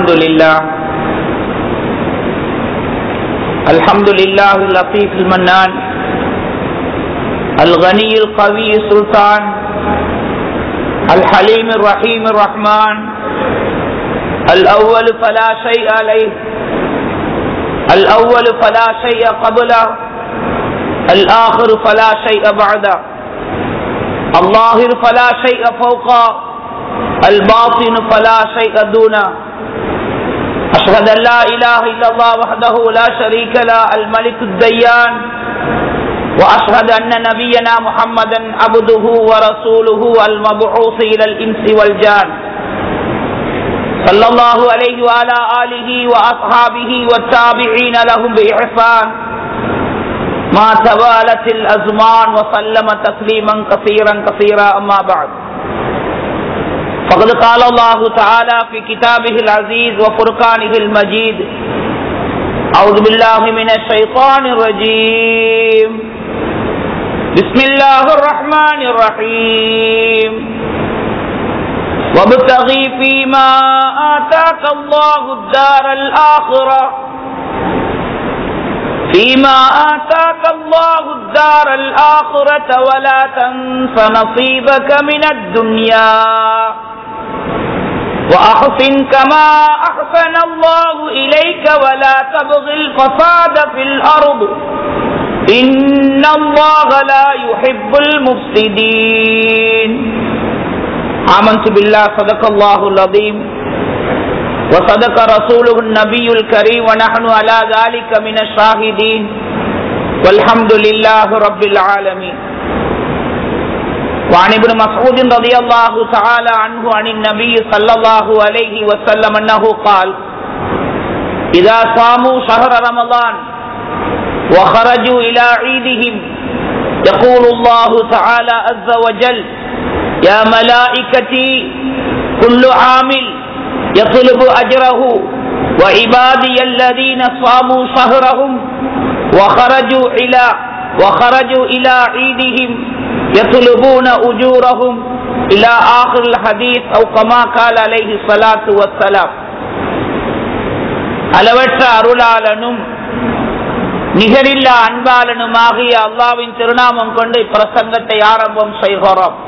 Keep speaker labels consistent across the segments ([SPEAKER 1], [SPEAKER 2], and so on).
[SPEAKER 1] الحمد لله الحمد لله اللطيف المنان الغني القوي السلطان الحليم الرحيم الرحمن الأول فلا شيء عليه الأول فلا شيء قبله الآخر فلا شيء بعده الظاهر فلا شيء فوقه الباطن فلا شيء دونه أشهد أن لا إله إلا الله وحده لا شريك له الملك الديان وأشهد أن نبينا محمدا عبده ورسوله المبعوث إلى الإنس والجان صلى الله عليه وعلى آله وأصحابه والتابعين لهم بإحسان ما توالت الأزمان وسلم تسليما كثيرا كثيرا أما بعد فقد قال الله تعالى في كتابه العزيز وفرقانه المجيد أعوذ بالله من الشيطان الرجيم بسم الله الرحمن الرحيم وابتغي فيما آتاك الله الدار الآخرة فيما آتاك الله الدار الآخرة ولا تنس نصيبك من الدنيا وأحسن كما أحسن الله إليك ولا تبغ الفساد في الأرض إن الله لا يحب المفسدين آمنت بالله صدق الله العظيم وصدق رسوله النبي الكريم ونحن على ذلك من الشاهدين والحمد لله رب العالمين وعن ابن مسعود رضي الله تعالى عنه عن النبي صلى الله عليه وسلم أنه قال إذا صاموا شهر رمضان وخرجوا إلى عيدهم يقول الله تعالى عز وجل يا ملائكتي كل عامل يطلب أجره وعبادي الذين صاموا شهرهم وخرجوا إلى وخرجوا إلى عيدهم يطلبون أجورهم إلى آخر الحديث أو كما قال عليه الصلاة والسلام அளவற்ற அருளாளனும் நிகரில்லா அன்பாளனுமாகிய அல்லாவின் திருநாமம் கொண்டு இப்பிரசங்கத்தை ஆரம்பம் செய்கிறோம்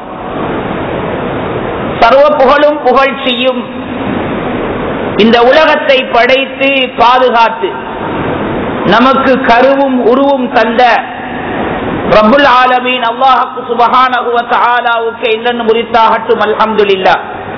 [SPEAKER 1] சர்வ புகழும் புகழ்ச்சியும் இந்த உலகத்தை படைத்து பாதுகாத்து நமக்கு கருவும் உருவும் தந்த ரபுல் ஆலமீன் அல்லாஹுக்கு சுபஹானகுவத் ஆலாவுக்கு என்னென்னு முறித்தாகட்டும் அல்ஹம்துலில்லா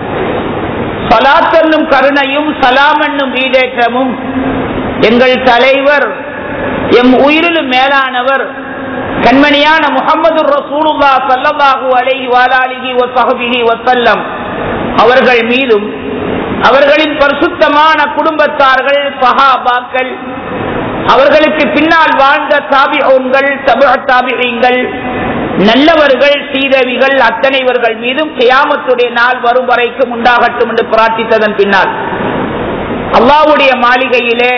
[SPEAKER 1] சலாத்தென்னும் கருணையும் சலாம் என்னும் ஈடேற்றமும் எங்கள் தலைவர் எம் உயிரிலும் மேலானவர் கண்மணியான முகமது ரசூலுல்லா சல்லல்லாஹு அலைஹி வாலாலிஹி வசஹபிஹி வசல்லம் அவர்கள் மீதும் அவர்களின் பரிசுத்தமான குடும்பத்தார்கள் சஹாபாக்கள் அவர்களுக்கு பின்னால் வாழ்ந்த தாபிகள் தபுக தாபிகள் நல்லவர்கள் சீதவிகள் அத்தனைவர்கள் மீதும் கியாமத்துடைய நாள் வரும் வரைக்கும் உண்டாகட்டும் என்று பிரார்த்தித்ததன் பின்னால் அல்லாவுடைய மாளிகையிலே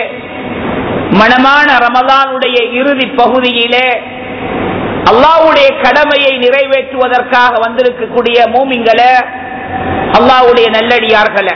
[SPEAKER 1] மனமான ரமலானுடைய இறுதி பகுதியிலே அல்லாவுடைய கடமையை நிறைவேற்றுவதற்காக வந்திருக்கக்கூடிய மூமிங்களை அல்லாவுடைய நல்லடியார்களை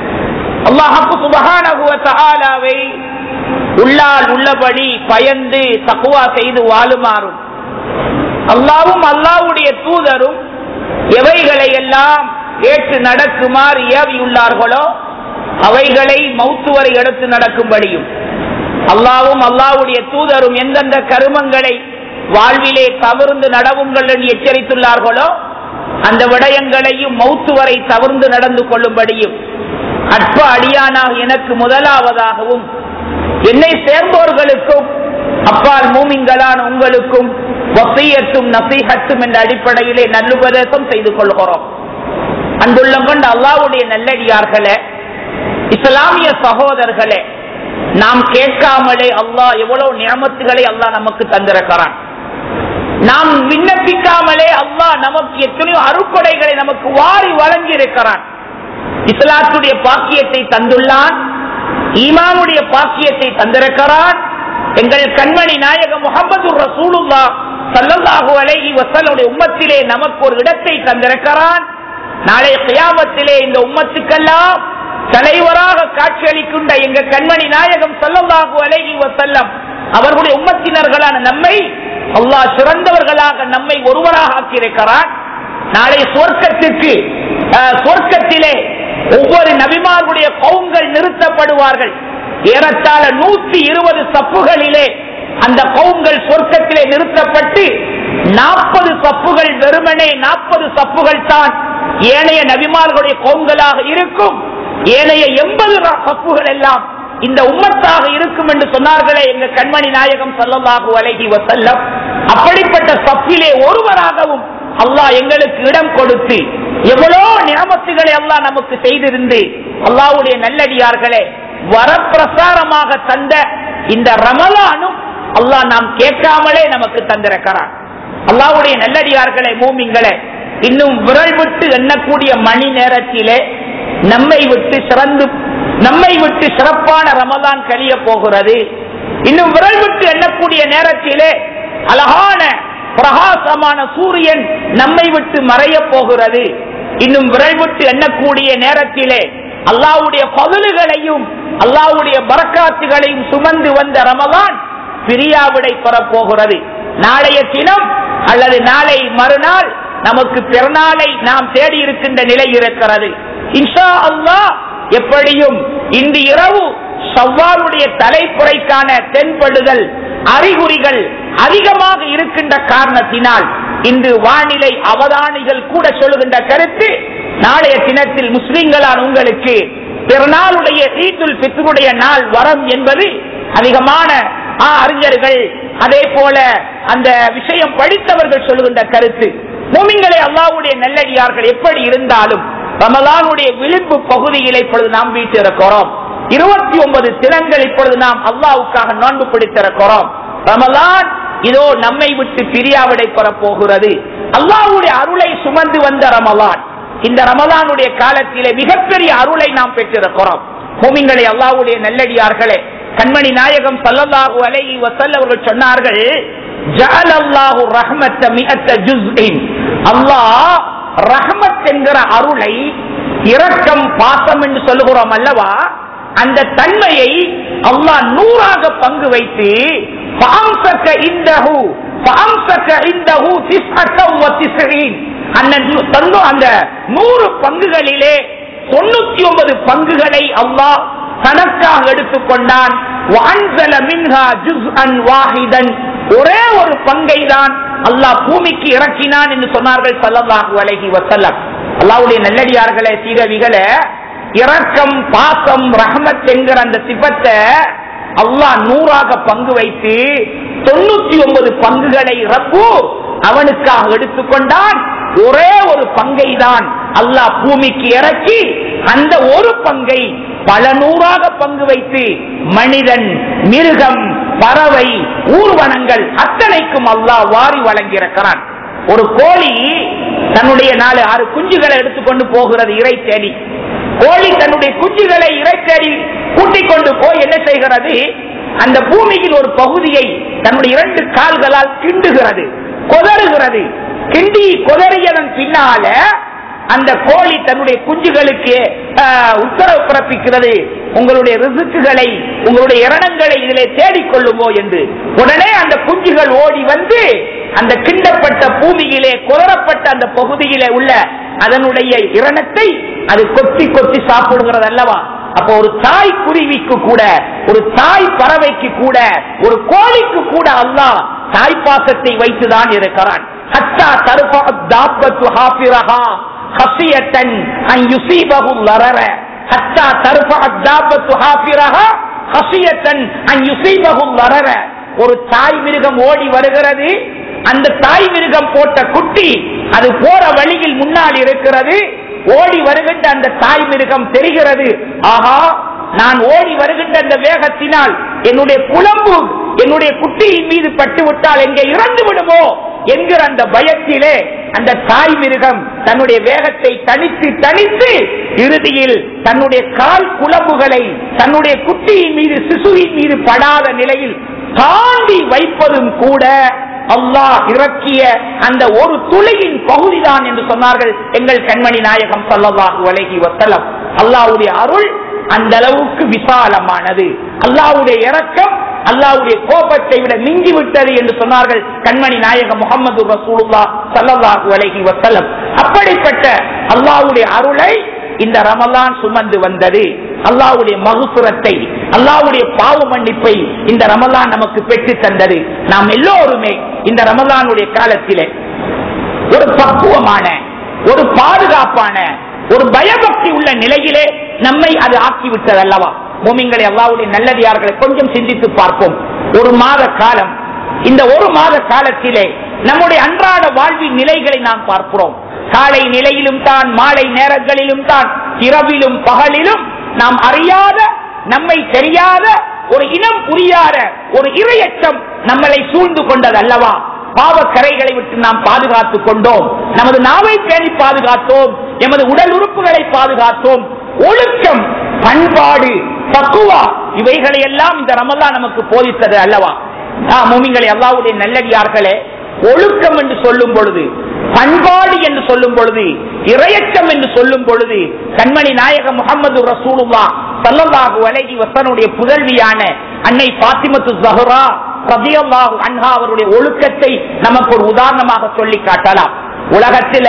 [SPEAKER 1] அல்லாஹு சுபகானகுவத்தாலாவை உள்ளால் உள்ளபடி பயந்து தக்குவா செய்து வாழுமாறும் அல்லாவும் அல்லாவுடைய தூதரும் எவைகளை எல்லாம் ஏற்று நடக்குமாறு ஏவியுள்ளார்களோ அவைகளை மௌத்துவரை எடுத்து நடக்கும்படியும் அல்லாவும் அல்லாவுடைய தூதரும் எந்தெந்த கருமங்களை வாழ்விலே தவிர்ந்து நடவுங்கள் என்று எச்சரித்துள்ளார்களோ அந்த விடயங்களையும் மௌத்து வரை தவிர்ந்து நடந்து கொள்ளும்படியும் அற்ப அடியானாக எனக்கு முதலாவதாகவும் என்னை சேர்ந்தோர்களுக்கும் அப்பால் மூமிங்களான உங்களுக்கும் வசையத்தும் நசீகத்தும் என்ற அடிப்படையிலே நல்லுபதேசம் செய்து கொள்கிறோம் அன்புள்ளம் கொண்ட அல்லாவுடைய நல்லடியார்களே இஸ்லாமிய சகோதரர்களே நாம் கேட்காமலே அல்லாஹ் எவ்வளவு நியமத்துகளை அல்லாஹ் நமக்கு தந்திருக்கிறான் நாம் விண்ணப்பிக்காமலே அல்லாஹ் நமக்கு எத்தனையோ அருக்கொடைகளை நமக்கு வாரி வழங்கி இருக்கிறான் இஸ்லாத்துடைய பாக்கியத்தை தந்துள்ளான் ஈமானுடைய பாக்கியத்தை தந்திருக்கிறான் எங்கள் கண்மணி நாயகம் முகமது ரசூலுல்லா சல்லல்லாஹு அலைஹி வஸல்லுடைய உம்மத்திலே நமக்கு ஒரு இடத்தை தந்திருக்கிறான் நாளை கியாமத்திலே இந்த உம்மத்துக்கெல்லாம் தலைவராக காட்சி காட்சி அளிக்கின்ற எங்க கண்மணி நாயகம் ஸல்லல்லாஹு அலைஹி வஸல்லம் அவர்களுடைய உம்மத்தினர்களான நம்மை அல்லாஹ் சிறந்தவர்களாக நம்மை ஒருவராக ஆக்கியிருக்கிறான் நாளை சொர்க்கத்திற்கு அஹ், சொர்க்கத்திலே ஒவ்வொரு நபிமார்களுடைய கவுங்கள் நிறுத்தப்படுவார்கள் ஏறத்தாழ நூத்தி இருபது சப்புகளிலே அந்த கவுங்கள் சொர்க்கத்திலே நிறுத்தப்பட்டு நாற்பது சப்புகள் வெறுமனே நாற்பது சப்புகள் தான் ஏனைய நபிமார்களுடைய கவுங்களாக இருக்கும் ஏனைய எண்பது சப்புகள் எல்லாம் இந்த உம்மத்தாக இருக்கும் என்று சொன்னார்களே எங்க கண்மணி நாயகம் ஸல்லல்லாஹு அலைஹி வஸல்லம் அப்படிப்பட்ட சப்பிலே ஒருவராகவும் அல்லாஹ் எங்களுக்கு இடம் கொடுத்து எவ்வளோ நியமத்துகளை அல்லாஹ் நமக்கு செய்திருந்து அல்லாஹ்வுடைய நல்லடியார்களே வரப்பிரசாரமாக தந்த இந்த ரமலானும் அல்லாஹ் நாம் கேட்காமலே நமக்கு தந்திருக்கிறான் அல்லாஹ்வுடைய நல்லடியார்களே மூமிங்களே இன்னும் விரல் விட்டு எண்ணக்கூடிய மணி நேரத்திலே நம்மை விட்டு சிறந்து நம்மை விட்டு சிறப்பான ரமலான் கழிய போகிறது இன்னும் விரல் விட்டு எண்ணக்கூடிய நேரத்திலே அழகான பிரகாசமான சூரியன் நம்மை விட்டு மறைய போகிறது இன்னும் விரல் விட்டு எண்ணக்கூடிய நேரத்திலே அல்லாவுடைய பகலுகளையும் அல்லாவுடைய பரக்காத்துகளையும் சுமந்து வந்த ரமலான் பிரியாவிடை பெறப்போகிறது நாளைய தினம் அல்லது நாளை மறுநாள் நமக்கு பிறநாளை நாம் தேடி இருக்கின்ற நிலை இருக்கிறது இன்ஷா அல்லாஹ் எப்படியும் இன்று இரவு சவ்வாலுடைய தலைப்புறைக்கான தென்படுதல் அறிகுறிகள் அதிகமாக இருக்கின்ற காரணத்தினால் இன்று வானிலை அவதானிகள் கூட சொல்லுகின்ற கருத்து நாளைய தினத்தில் முஸ்லிம்களான உங்களுக்கு பிறநாளுடைய ஈதுல் பித்ருடைய நாள் வரம் என்பது அதிகமான ஆ, அறிஞர்கள் அதே போல அந்த விஷயம் படித்தவர்கள் சொல்லுகின்ற கருத்து மூமிங்களை அல்லாவுடைய நல்லடியார்கள் எப்படி இருந்தாலும் ரமலானுடைய விளிம்பு பகுதியில் இப்பொழுது நாம் வீட்டிருக்கிறோம் இருபத்தி ஒன்பது தினங்கள் இப்பொழுது நாம் அல்லாவுக்காக நோன்பு பிடித்திருக்கிறோம் ரமலான் இதோ நம்மை விட்டு பிரியாவிடை பெறப் போகிறது அல்லாஹ்வுடைய அருளை சுமந்து வந்த ரமலான் இந்த ரமலானுடைய காலத்திலே மிகப்பெரிய அருளை நாம் பெற்றிருக்கிறோம் மூமிங்களை அல்லாஹ்வுடைய நல்லடியார்களே கண்மணி நாயகம் ஸல்லல்லாஹு அலைஹி வஸல்லம் அவர்கள் சொன்னார்கள் ஜஅலல்லாஹு ரஹ்மத்த மிஅத்த ஜுஸ்இன் அல்லாஹ் ரஹ்மத் என்கிற அருளை இரக்கம் பாசம் என்று சொல்லுகிறோம் அல்லவா அந்த தன்மையை அல்லாஹ் நூறாக பங்கு வைத்து فأمسك عنده فأمسك عنده تسعة وتسعين அந்த நூ- தன்னு- அந்த நூறு பங்குகளிலே தொண்ணூத்தி ஒன்பது பங்குகளை அல்லாஹ் தனக்காக எடுத்துக்கொண்டான் وأنزل منها جزءا واحدا ஒரே ஒரு பங்கை தான் அல்லாஹ் பூமிக்கு இறக்கினான் என்று சொன்னார்கள் ஸல்லல்லாஹு அலைஹி வஸல்லம் அல்லாஹ்வுடைய நல்லடியார்களே சீரவிகளே இரக்கம் பாசம் ரஹமத் என்கிற அந்த சிபத்தை அல்லாஹ் நூறாக பங்கு வைத்து தொண்ணூத்தி ஒன்பது பங்குகளை ரப்பு அவனுக்காக எடுத்துக்கொண்டான் ஒரே ஒரு பங்கை தான் அல்லாஹ் பூமிக்கு இறக்கி அந்த ஒரு பங்கை பல நூறாக பங்கு வைத்து மனிதன் மிருகம் பறவை ஊர்வனங்கள் அத்தனைக்கும் அல்லாஹ் வாரி வழங்கியிருக்கிறான் ஒரு கோழி தன்னுடைய நாலு ஆறு குஞ்சுகளை எடுத்துக்கொண்டு போகிறது இறை தேடி கோழி தன்னுடைய குஞ்சுகளை இறை தேடி கூட்டிக் கொண்டு போய் என்ன செய்கிறது அந்த பூமியில் ஒரு பகுதியை தன்னுடைய இரண்டு கால்களால் கிண்டுகிறது கொதறுகிறது கிண்டி கொதறியதன் பின்னால அந்த கோழி தன்னுடைய குஞ்சுகளுக்கு ஆஹ், உத்தரவு பிறப்பிக்கிறது உங்களுடைய ரிசுக்குகளை உங்களுடைய இரணங்களை இதிலே தேடிக்கொள்ளுமோ என்று உடனே அந்த குஞ்சுகள் ஓடி வந்து அந்த கிண்டப்பட்ட பூமியிலே குதறப்பட்ட அந்த பகுதியிலே உள்ள அதனுடைய இரணத்தை அது கொத்தி கொத்தி சாப்பிடுகிறது அல்லவா அப்போ ஒரு தாய் குருவிக்கு கூட ஒரு தாய் பறவைக்கு கூட ஒரு கோழிக்கு கூட அல்லாஹ் தாய் பாசத்தை வைத்துதான் இருக்கிறான் ஹத்தா தருபா தாப்பத்து ஹாஃபிரஹா ஹசியத்தன் அன் யுசீபஹு லரர ஹத்தா தருபா தாப்பத்து ஹாஃபிரஹா ஹசியத்தன் அன் யுசீபஹு லரர ஒரு தாய் மிருகம் ஓடி வருகிறது அந்த தாய் மிருகம் போட்ட குட்டி அது போற வழியில் முன்னால் இருக்கிறது ஓடி வருகின்ற அந்த தாய் மிருகம் தெரிகிறது ஆஹா நான் ஓடி வருகின்ற அந்த வேகத்தினால் என்னுடைய குழம்பு என்னுடைய குட்டியின் மீது பட்டு விட்டால் எங்கே இறந்து விடுமோ என்கிற அந்த பயத்திலே அந்த தாய் மிருகம் தன்னுடைய வேகத்தை தனித்து தனித்து இறுதியில் தன்னுடைய கால் குழம்புகளை தன்னுடைய குட்டியின் மீது சிசுவின் மீது படாத நிலையில் தாண்டி வைப்பதும் கூட அல்லாஹ் இறக்கிய அந்த ஒரு துளியின் பகுதிதான் என்று சொன்னார்கள் எங்கள் கண்மணி நாயகம் ஸல்லல்லாஹு அலைஹி வஸல்லம் அல்லாஹ்வுடைய அருள் அந்த அளவுக்கு விசாலமானது அல்லாவுடைய இரக்கம் அல்லாவுடைய கோபத்தை விட மிஞ்சி விட்டது என்று சொன்னார்கள் கண்மணி நாயகம் முகமது ரசூலுல்லா சல்லல்லாஹு அலைஹி வஸல்லம் அப்படிப்பட்ட அல்லாவுடைய அருளை இந்த ரமலான் சுமந்து வந்தது அல்லாவுடைய மகுசுரத்தை அல்லாவுடைய பாவ மன்னிப்பை இந்த ரமலான் நமக்கு பெற்று தந்தது நாம் எல்லோருமே இந்த ரமலானுடைய காலத்திலே ஒரு பக்குவமான ஒரு பாதுகாப்பான ஒரு பயபக்தி உள்ள நிலையிலே நம்மை அது ஆக்கிவிட்டது அல்லவா மூமிங்களை அல்லாவுடைய நல்லதியார்களை கொஞ்சம் சிந்தித்து பார்ப்போம் ஒரு மாத காலம் இந்த ஒரு மாத காலத்திலே நம்முடைய அன்றாட வாழ்வின் நிலைகளை நாம் பார்க்கிறோம் காலை நிலையிலும் தான் மாலை நேரங்களிலும் தான் இரவிலும் பகலிலும் நாம் அறியாத நம்மை தெரியாத ஒரு இனம் புரியாத ஒரு இரையச்சம் நம்மளை சூழ்ந்து கொண்டது அல்லவா பாவக்கரைகளை விட்டு நாம் பாதுகாத்துக் கொண்டோம் நமது நாவை பேணி பாதுகாத்தோம் எமது உடல் உறுப்புகளை பாதுகாத்தோம் ஒழுக்கம் பண்பாடு பக்குவா இவைகளை எல்லாம் இந்த ரமலான் நமக்கு போதித்தது அல்லவா மூமிங்களை அல்லாவுடைய நல்லடியார்களே ஒழுக்கம் என்று சொல்லும் பொழுது பண்பாடு என்று சொல்லும் பொழுது இரையச்சம் என்று சொல்லும் பொழுது கண்மணி நாயகம் முகமது ரசூலுல்லா சல்லல்லாஹு அலைஹி வசனுடைய புதல்வியான அன்னை பாத்திமத்து ஜஹரா ரதியல்லாஹு அன்ஹா அவருடைய ஒழுக்கத்தை நமக்கு ஒரு உதாரணமாக சொல்லி காட்டலாம் உலகத்துல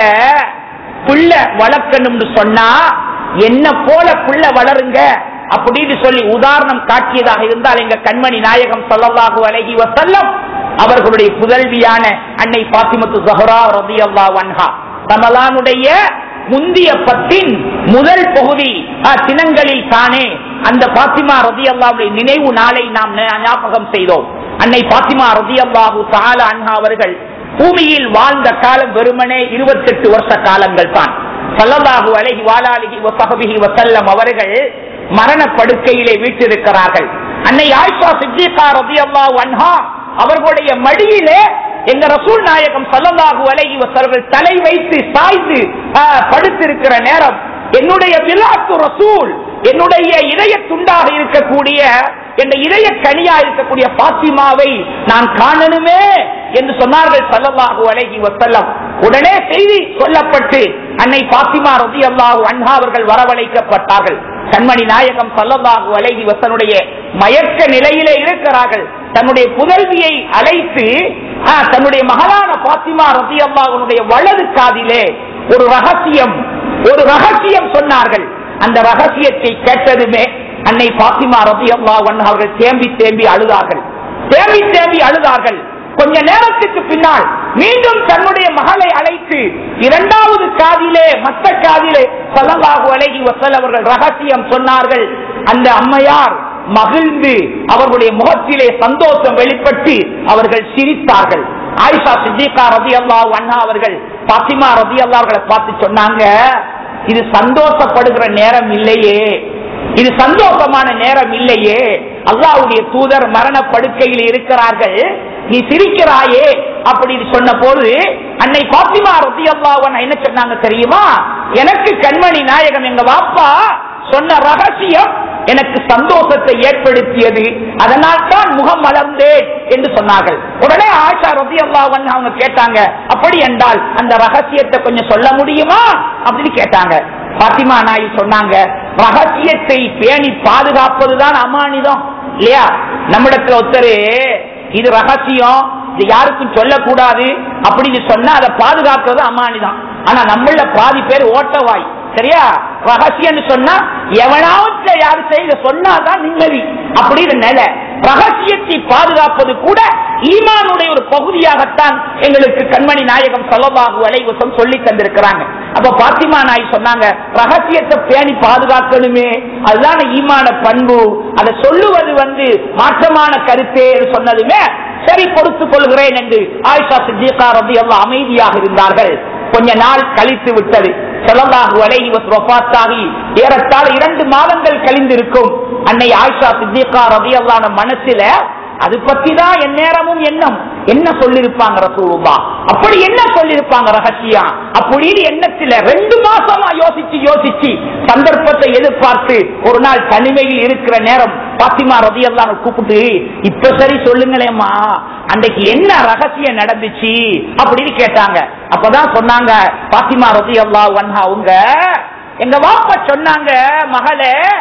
[SPEAKER 1] புள்ள வளர்க்கணும்னு சொன்னா என்ன போல புள்ள வளருங்க அப்படின்னு சொல்லி உதாரணம் காட்டியதாக இருந்தால் எங்க கண்மணி நாயகம் சொல்லல்லாஹு அலைஹி வசல்லம் அவர்களுடைய புதல்வியான அன்னை பாத்திமத்து ஜஹரா ரதி அல்லா வன்ஹா ரமலானுடைய முந்திய பத்தின் முதல் பகுதி தினங்களில் தானே அந்த பாத்திமா ரதி அல்லாவுடைய நினைவு நாளை நாம் ஞாபகம் செய்தோம் அன்னை பாத்திமா ரதி அல்லாஹு தால அன்ஹா அவர்கள் பூமியில் வாழ்ந்த காலம் வெறுமனே இருபத்தெட்டு வருஷ காலங்கள் தான் சல்லல்லாஹு அலைஹி வாலாலிஹி வசஹபிஹி வசல்லம் அவர்கள் மரண படுக்கையிலே வீட்டிருக்கிறார்கள் அன்னை ஆயிஷா சித்திகா ரதி அல்லாஹு அன்ஹா அவர்களுடைய மடியிலே எங்க ரசூல் நாயகம் சல்லல்லாஹு அலைஹி வஸல்லம் தலை வைத்து சாய்ந்து படுத்திருக்கிற நேரம் என்னுடைய விலாத்து ரசூல் என்னுடைய இதய துண்டாக இருக்கக்கூடிய என் இதய கனியா இருக்கக்கூடிய பாத்திமாவை நான் காணணுமே என்று சொன்னார்கள் சல்லல்லாஹு அலைஹி வஸல்லம் உடனே செய்தி சொல்லப்பட்டு அன்னை பாத்திமா ரதி அல்லாஹு அன்ஹா அவர்கள் வரவழைக்கப்பட்டார்கள் கண்மணி நாயகம் சல்லல்லாஹு அலைஹி வசனுடைய மயக்க நிலையிலே இருக்கிறார்கள் தன்னுடைய புதல்வியை அழைத்து தன்னுடைய மகளான பாத்திமா ரதி அல்லாஹனுடைய வலது காதிலே ஒரு ரகசியம் ஒரு ரகசியம் சொன்னார்கள் அந்த ரகசியத்தை கேட்டதுமே அன்னை பாத்திமா ரதி அல்லாஹன் அவர்கள் தேம்பி தேம்பி அழுதார்கள் தேம்பி தேம்பி அழுதார்கள் கொஞ்ச நேரத்துக்கு பின்னால் மீண்டும் தன்னுடைய மகளை அழைத்து இரண்டாவது காதிலே மத்த காதிலே சல்லல்லாஹு அலைஹி வசல் அவர்கள் ரகசியம் சொன்னார்கள் அந்த அம்மையார் மகிழ்ந்து அவர்களுடைய முகத்திலே சந்தோஷம் வெளிப்பட்டு அவர்கள் சிரித்தார்கள் ஆயிஷா சித்திகா ரதி அல்லாஹ் அண்ணா அவர்கள் பாத்திமா ரதி அல்லாஹர்களை பார்த்து சொன்னாங்க இது சந்தோஷப்படுகிற நேரம் இல்லையே இது சந்தோஷமான நேரம் இல்லையே அல்லாவுடைய தூதர் மரண படுக்கையில் இருக்கிறார்கள் நீ சிரிக்கிறாயே அப்படின்னு சொன்ன போது அன்னை பாத்திமா ரத்தி அல்லாவன் என்ன சொன்னாங்க தெரியுமா எனக்கு கண்மணி நாயகம் எங்க வாப்பா சொன்ன ரகசியம் எனக்கு சந்தோஷத்தை ஏற்படுத்தியது அதனால் தான் முகம் மலர்ந்தேன் என்று சொன்னார்கள் உடனே ஆஷா ரத்தி அல்லாவன் அவங்க கேட்டாங்க அப்படி என்றால் அந்த ரகசியத்தை கொஞ்சம் சொல்ல முடியுமா அப்படின்னு கேட்டாங்க பாத்திமா நாய் சொன்னாங்க ரகசியத்தை பேணி பாதுகாப்பதுதான் அமானிதம் இல்லையா நம்மிடத்துல ஒருத்தரு இது ரகசியம் இது யாருக்கும் சொல்லக்கூடாது அப்படின்னு சொன்னா அதை பாதுகாக்கிறது அமானிதான் ஆனா நம்மள பாதி பேர் ஓட்டவாய் சரியா ரகசியம் சொன்னா எவனாவது யாரு செய்த சொன்னாதான் நிம்மதி அப்படின்னு நிலை ரகசியத்தை பாதுகாப்பது கூட ஈமானுடைய ஒரு பகுதியாகத்தான் எங்களுக்கு கண்மணி நாயகம் சொல்லபாகு அலைவசம் சொல்லி தந்திருக்கிறாங்க அப்ப பாத்திமா நாய் சொன்னாங்க ரகசியத்தை பேணி பாதுகாக்கணுமே அதுதான் ஈமான பண்பு அதை சொல்லுவது வந்து மாற்றமான கருத்தே சொன்னதுமே சரி பொறுத்துக் கொள்கிறேன் என்று ஆயிஷா சித்திகா ரபி எல்லாம் அமைதியாக இருந்தார்கள் கொஞ்ச நாள் கழித்து விட்டது செலவாகு அலைஹி வஃபாத்தாகி ஏறத்தாழ இரண்டு மாதங்கள் கழிந்திருக்கும் அன்னை ஆயிஷா சித்திகா ரபி அல்லான மனசுல அது பத்தி தான் என் நேரமும் எண்ணம் என்ன சொல்லிருப்பாங்க ரசூலுல்லா அப்படி என்ன சொல்லிருப்பாங்க ரகசியம் அப்படின்னு எண்ணத்துல ரெண்டு மாசமா யோசிச்சு யோசிச்சு சந்தர்ப்பத்தை எதிர்பார்த்து ஒரு நாள் தனிமையில் இருக்கிற நேரம் பாத்திமா ரதியெல்லாம் கூப்பிட்டு இப்ப சரி சொல்லுங்களேம்மா அன்றைக்கு என்ன ரகசியம் நடந்துச்சு அப்படின்னு கேட்டாங்க அப்பதான் சொன்னாங்க பாத்திமா ரதியல்லா வன்ஹா அவங்க எங்க வாப்பா சொன்னாங்க மகளே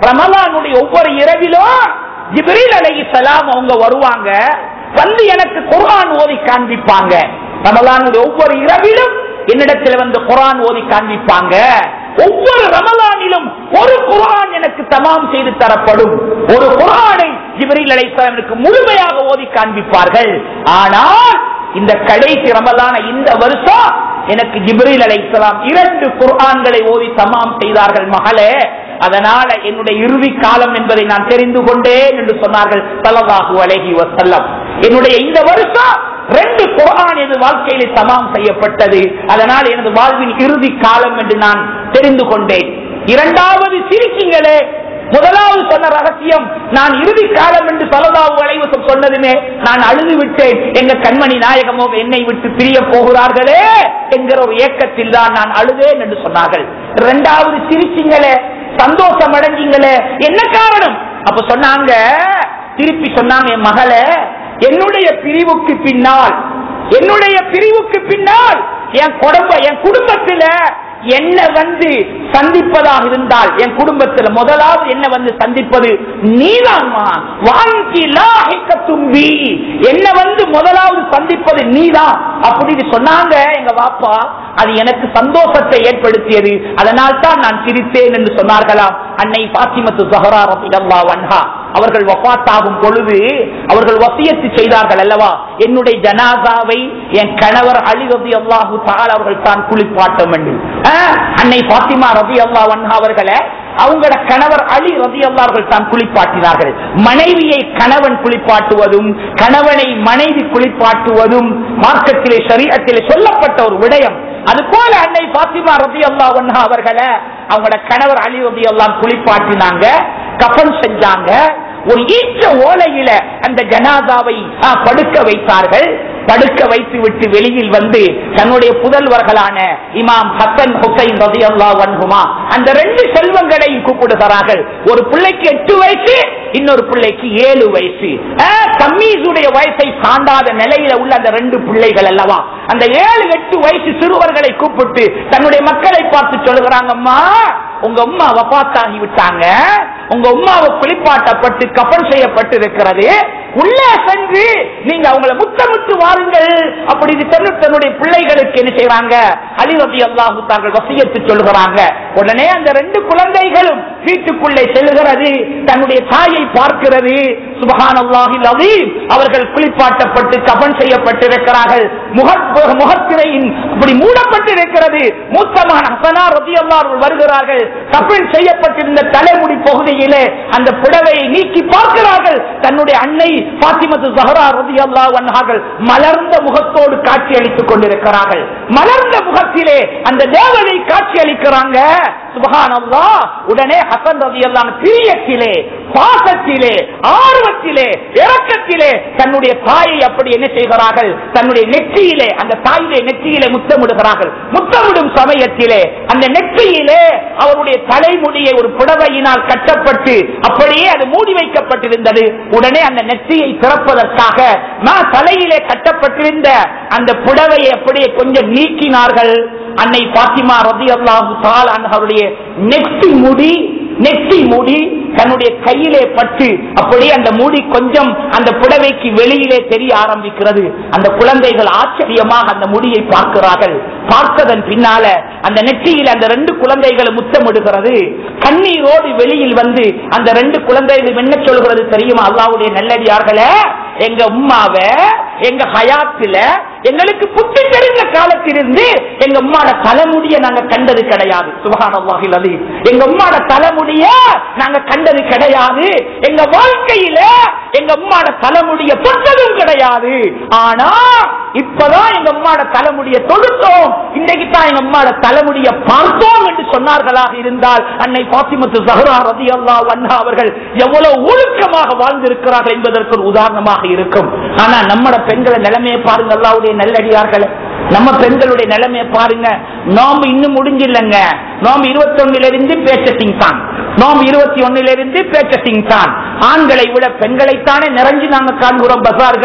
[SPEAKER 1] ரமலானுடைய ஒவ்வொரு இரவிலும் ஜிப்ரீல் அலைஹிஸ்ஸலாம் அவங்க வருவாங்க வந்து எனக்கு குர்ஆன் ஓதி காண்பிப்பாங்க ரமலானுடைய ஒவ்வொரு இரவிலும் என்னிடத்தில் வந்து குர்ஆன் ஓதி காண்பிப்பாங்க ஒவ்வொரு ரமலானிலும் ஒரு குர்ஆன் எனக்கு தமாம் செய்து தரப்படும் ஒரு குர்ஆனை ஜிப்ரீல் அலைஹிஸ்ஸலாம் எனக்கு முழுமையாக ஓதி காண்பிப்பார்கள் ஆனால் இந்த கடைசி ரமலான இந்த வருஷம் எனக்கு ஜிப்ரீல் அலைஹிஸ்ஸலாம் இரண்டு குர்ஆன்களை ஓதி தமாம் செய்தார்கள் மகளே அதனால என்னுடைய இறுதி காலம் என்பதை நான் தெரிந்து கொண்டேன் என்று சொன்னார்கள் ஸல்லல்லாஹு அலைஹி வஸல்லம் என்னுடைய இந்த வருஷம் ரெண்டு குர்ஆன் எனது வாழ்க்கையிலே தமாம் செய்யப்பட்டது அதனால் எனது வாழ்வின் இறுதி காலம் என்று நான் தெரிந்து கொண்டேன் இரண்டாவது சிரிக்கிங்களே முதலாவது சொன்ன ரகசியம் நான் இறுதி காலம் என்று பலதாவு அலைவசம் சொன்னதுமே நான் அழுது விட்டேன் எங்க கண்மணி நாயகமோ என்னை விட்டு பிரிய போகிறார்களே என்கிற ஒரு ஏக்கத்தில் தான் நான் அழுதேன் என்று சொன்னார்கள் இரண்டாவது சிரிச்சிங்களே சந்தோஷம் அடைஞ்சிங்களே என்ன காரணம் அப்ப சொன்னாங்க திருப்பி சொன்னாங்க என் மகளே என்னுடைய பிரிவுக்கு பின்னால் என்னுடைய பிரிவுக்கு பின்னால் என் குடும்ப என் குடும்பத்துல என்ன வந்து சந்திப்பதாக இருந்தால் என் குடும்பத்தில் முதலாவது என்ன வந்து சந்திப்பது நீதான்மா வாங்கி தும்பி என்ன வந்து முதலாவது சந்திப்பது நீதான் அப்படின்னு சொன்னாங்க எங்க வாப்பா அது எனக்கு சந்தோஷத்தை ஏற்படுத்தியது அதனால் தான் நான் சிரித்தேன் என்று சொன்னார்களாம் அன்னை பாத்திமத்து ஜஹரா ரபியல்லா வன்ஹா அவர்கள் வஃபாத்தாகும் பொழுது அவர்கள் வசியத்து செய்தார்கள் அல்லவா என்னுடைய ஜனாசாவை என் கணவர் அலி ரபி அல்லாஹு தால் அவர்கள் தான் குளிப்பாட்டம் என்று ஆஹ், அன்னை பாத்திமா ரபி அல்லா வன்ஹா அவர்களை அவங்களோட கணவர் அலி ரபி அல்லார்கள் தான் குளிப்பாட்டினார்கள் மனைவியை கணவன் குளிப்பாட்டுவதும் கணவனை மனைவி குளிப்பாட்டுவதும் மார்க்கத்திலே சரீரத்திலே சொல்லப்பட்ட ஒரு விடயம் அது போல அன்னை பாத்திமா ரபி அல்லா வன்ஹா அவர்களை அவங்களோட கணவர் அலி ரபி அல்லாம் குளிப்பாட்டினாங்க கஃன் செஞ்சாங்க ஒரு ஈச்ச ஓலையில அந்த ஜனாதாவை ஆ, படுக்க வைத்தார்கள் படுக்க வைத்து விட்டு வெளியில் வந்து தன்னுடைய புதல்வர்களான இமாம் ஹசன் ஹுசைன் ரதியல்லா வன்ஹுமா அந்த ரெண்டு செல்வங்களையும் கூப்பிடுகிறார்கள் ஒரு பிள்ளைக்கு எட்டு வயசு இன்னொரு பிள்ளைக்கு ஏழு வயசு ஆ, தம்மீசுடைய வயசை தாண்டாத நிலையில உள்ள அந்த ரெண்டு பிள்ளைகள் அல்லவா அந்த ஏழு எட்டு வயசு சிறுவர்களை கூப்பிட்டு தன்னுடைய மக்களை பார்த்து சொல்லுகிறாங்கம்மா உங்க அம்மா வபாத்தாகி விட்டாங்க உங்க அம்மாவை குளிப்பாட்டப்பட்டு கப்பல் செய்யப்பட்டு இருக்கிறது உள்ளே சென்று நீங்க அவங்களை முத்தமிட்டு வாருங்கள் அப்படின்னு சொல்லி தன்னுடைய பிள்ளைகளுக்கு என்ன செய்றாங்க அலி ரபி அல்லாஹு தாங்கள் வசியத்து சொல்லுகிறாங்க உடனே அந்த ரெண்டு குழந்தைகளும் வீட்டுக்குள்ளே செல்லுகிறது தன்னுடைய தாயை பார்க்கிறது சுபஹான் அல்லாஹில் அவர்கள் குளிப்பாட்டப்பட்டு கபன் செய்யப்பட்டிருக்கிறார்கள் முக முகத்திரையின் அப்படி மூடப்பட்டிருக்கிறது மூத்தமான ஹசனா ரபி அவர்கள் வருகிறார்கள் கபன் செய்யப்பட்டிருந்த தலைமுடி பகுதியிலே அந்த புடவையை நீக்கி பார்க்கிறார்கள் தன்னுடைய அன்னை பாத்திமத்து ஜஹரா ரதி அல்லா வன்னார்கள் மலர்ந்த முகத்தோடு காட்சி அளித்துக் கொண்டிருக்கிறார்கள் மலர்ந்த முகத்திலே அந்த தேவதை காட்சி அளிக்கிறாங்க சுபஹான் உடனே ஹசன் ரதி அல்லான் பிரியத்திலே பாசத்திலே ஆர்வத்திலே இரக்கத்திலே தன்னுடைய தாயை அப்படி என்ன செய்கிறார்கள் தன்னுடைய நெற்றியிலே அந்த தாயுடைய நெற்றியிலே முத்தமிடுகிறார்கள் முத்தமிடும் சமயத்திலே அந்த நெற்றியிலே அவருடைய தலைமுடியை ஒரு புடவையினால் கட்டப்பட்டு அப்படியே அது மூடி வைக்கப்பட்டிருந்தது உடனே அந்த நெற்றியை திறப்பதற்காக நான் தலையிலே கட்டப்பட்டிருந்த அந்த புடவையை அப்படியே கொஞ்சம் நீக்கினார்கள் அன்னை பாத்திமா ரதி அல்லாஹு அவருடைய நெற்றி முடி நெற்றி மூடி தன்னுடைய கையிலே பட்டு அப்படியே அந்த மூடி கொஞ்சம் அந்த புடவைக்கு வெளியிலே தெரிய ஆரம்பிக்கிறது அந்த குழந்தைகள் ஆச்சரியமாக அந்த முடியை பார்க்கிறார்கள் பார்த்ததன் பின்னால அந்த நெற்றியில் அந்த ரெண்டு குழந்தைகள் முத்தமிடுகிறது கண்ணீரோடு வெளியில் வந்து அந்த ரெண்டு குழந்தைகள் என்ன சொல்கிறது தெரியுமா அல்லாவுடைய நல்லடியார்களே எங்க உம்மாவை எங்க ஹயாத்துல எங்களுக்கு புத்தி தெரிந்த காலத்திலிருந்து எங்க உம்மாட தலைமுடிய நாங்க கண்டது கிடையாது சுபகானல்லாஹில் அலி எங்க உம்மாட தலைமுடிய நாங்க கண்டது கிடையாது எங்க வாழ்க்கையில எங்க உம்மாட தலைமுடிய தொட்டதும் கிடையாது ஆனா இப்பதான் எங்க உம்மாட தலைமுடிய தொடுத்தோம் இன்னைக்கு தான் எங்க உம்மாட தலைமுடிய பார்த்தோம் என்று சொன்னார்களாக இருந்தால் அன்னை பாத்திமத்து சஹரா ரதி அல்லா வண்ணா அவர்கள் எவ்வளவு ஒழுக்கமாக வாழ்ந்திருக்கிறார்கள் என்பதற்கு ஒரு உதாரணமாக இருக்கும் ஆனா நம்மட பெண்களை நிலைமையை பாருங்க அல்லாவுடைய நல்லடியார்களை நம்ம பெண்களுடைய நிலைமையை பாருங்க நோம்பு இன்னும் முடிஞ்சில்லைங்க நோம்பு இருபத்தி ஒண்ணுல இருந்து பேச்சசிங் தான் நோம்பு இருபத்தி ஒண்ணுல இருந்து பேச்சசிங் தான் ஆண்களை விட பெண்களைத்தானே நிறைஞ்சு நாங்க காண்கிறோம் பசார்கள்ல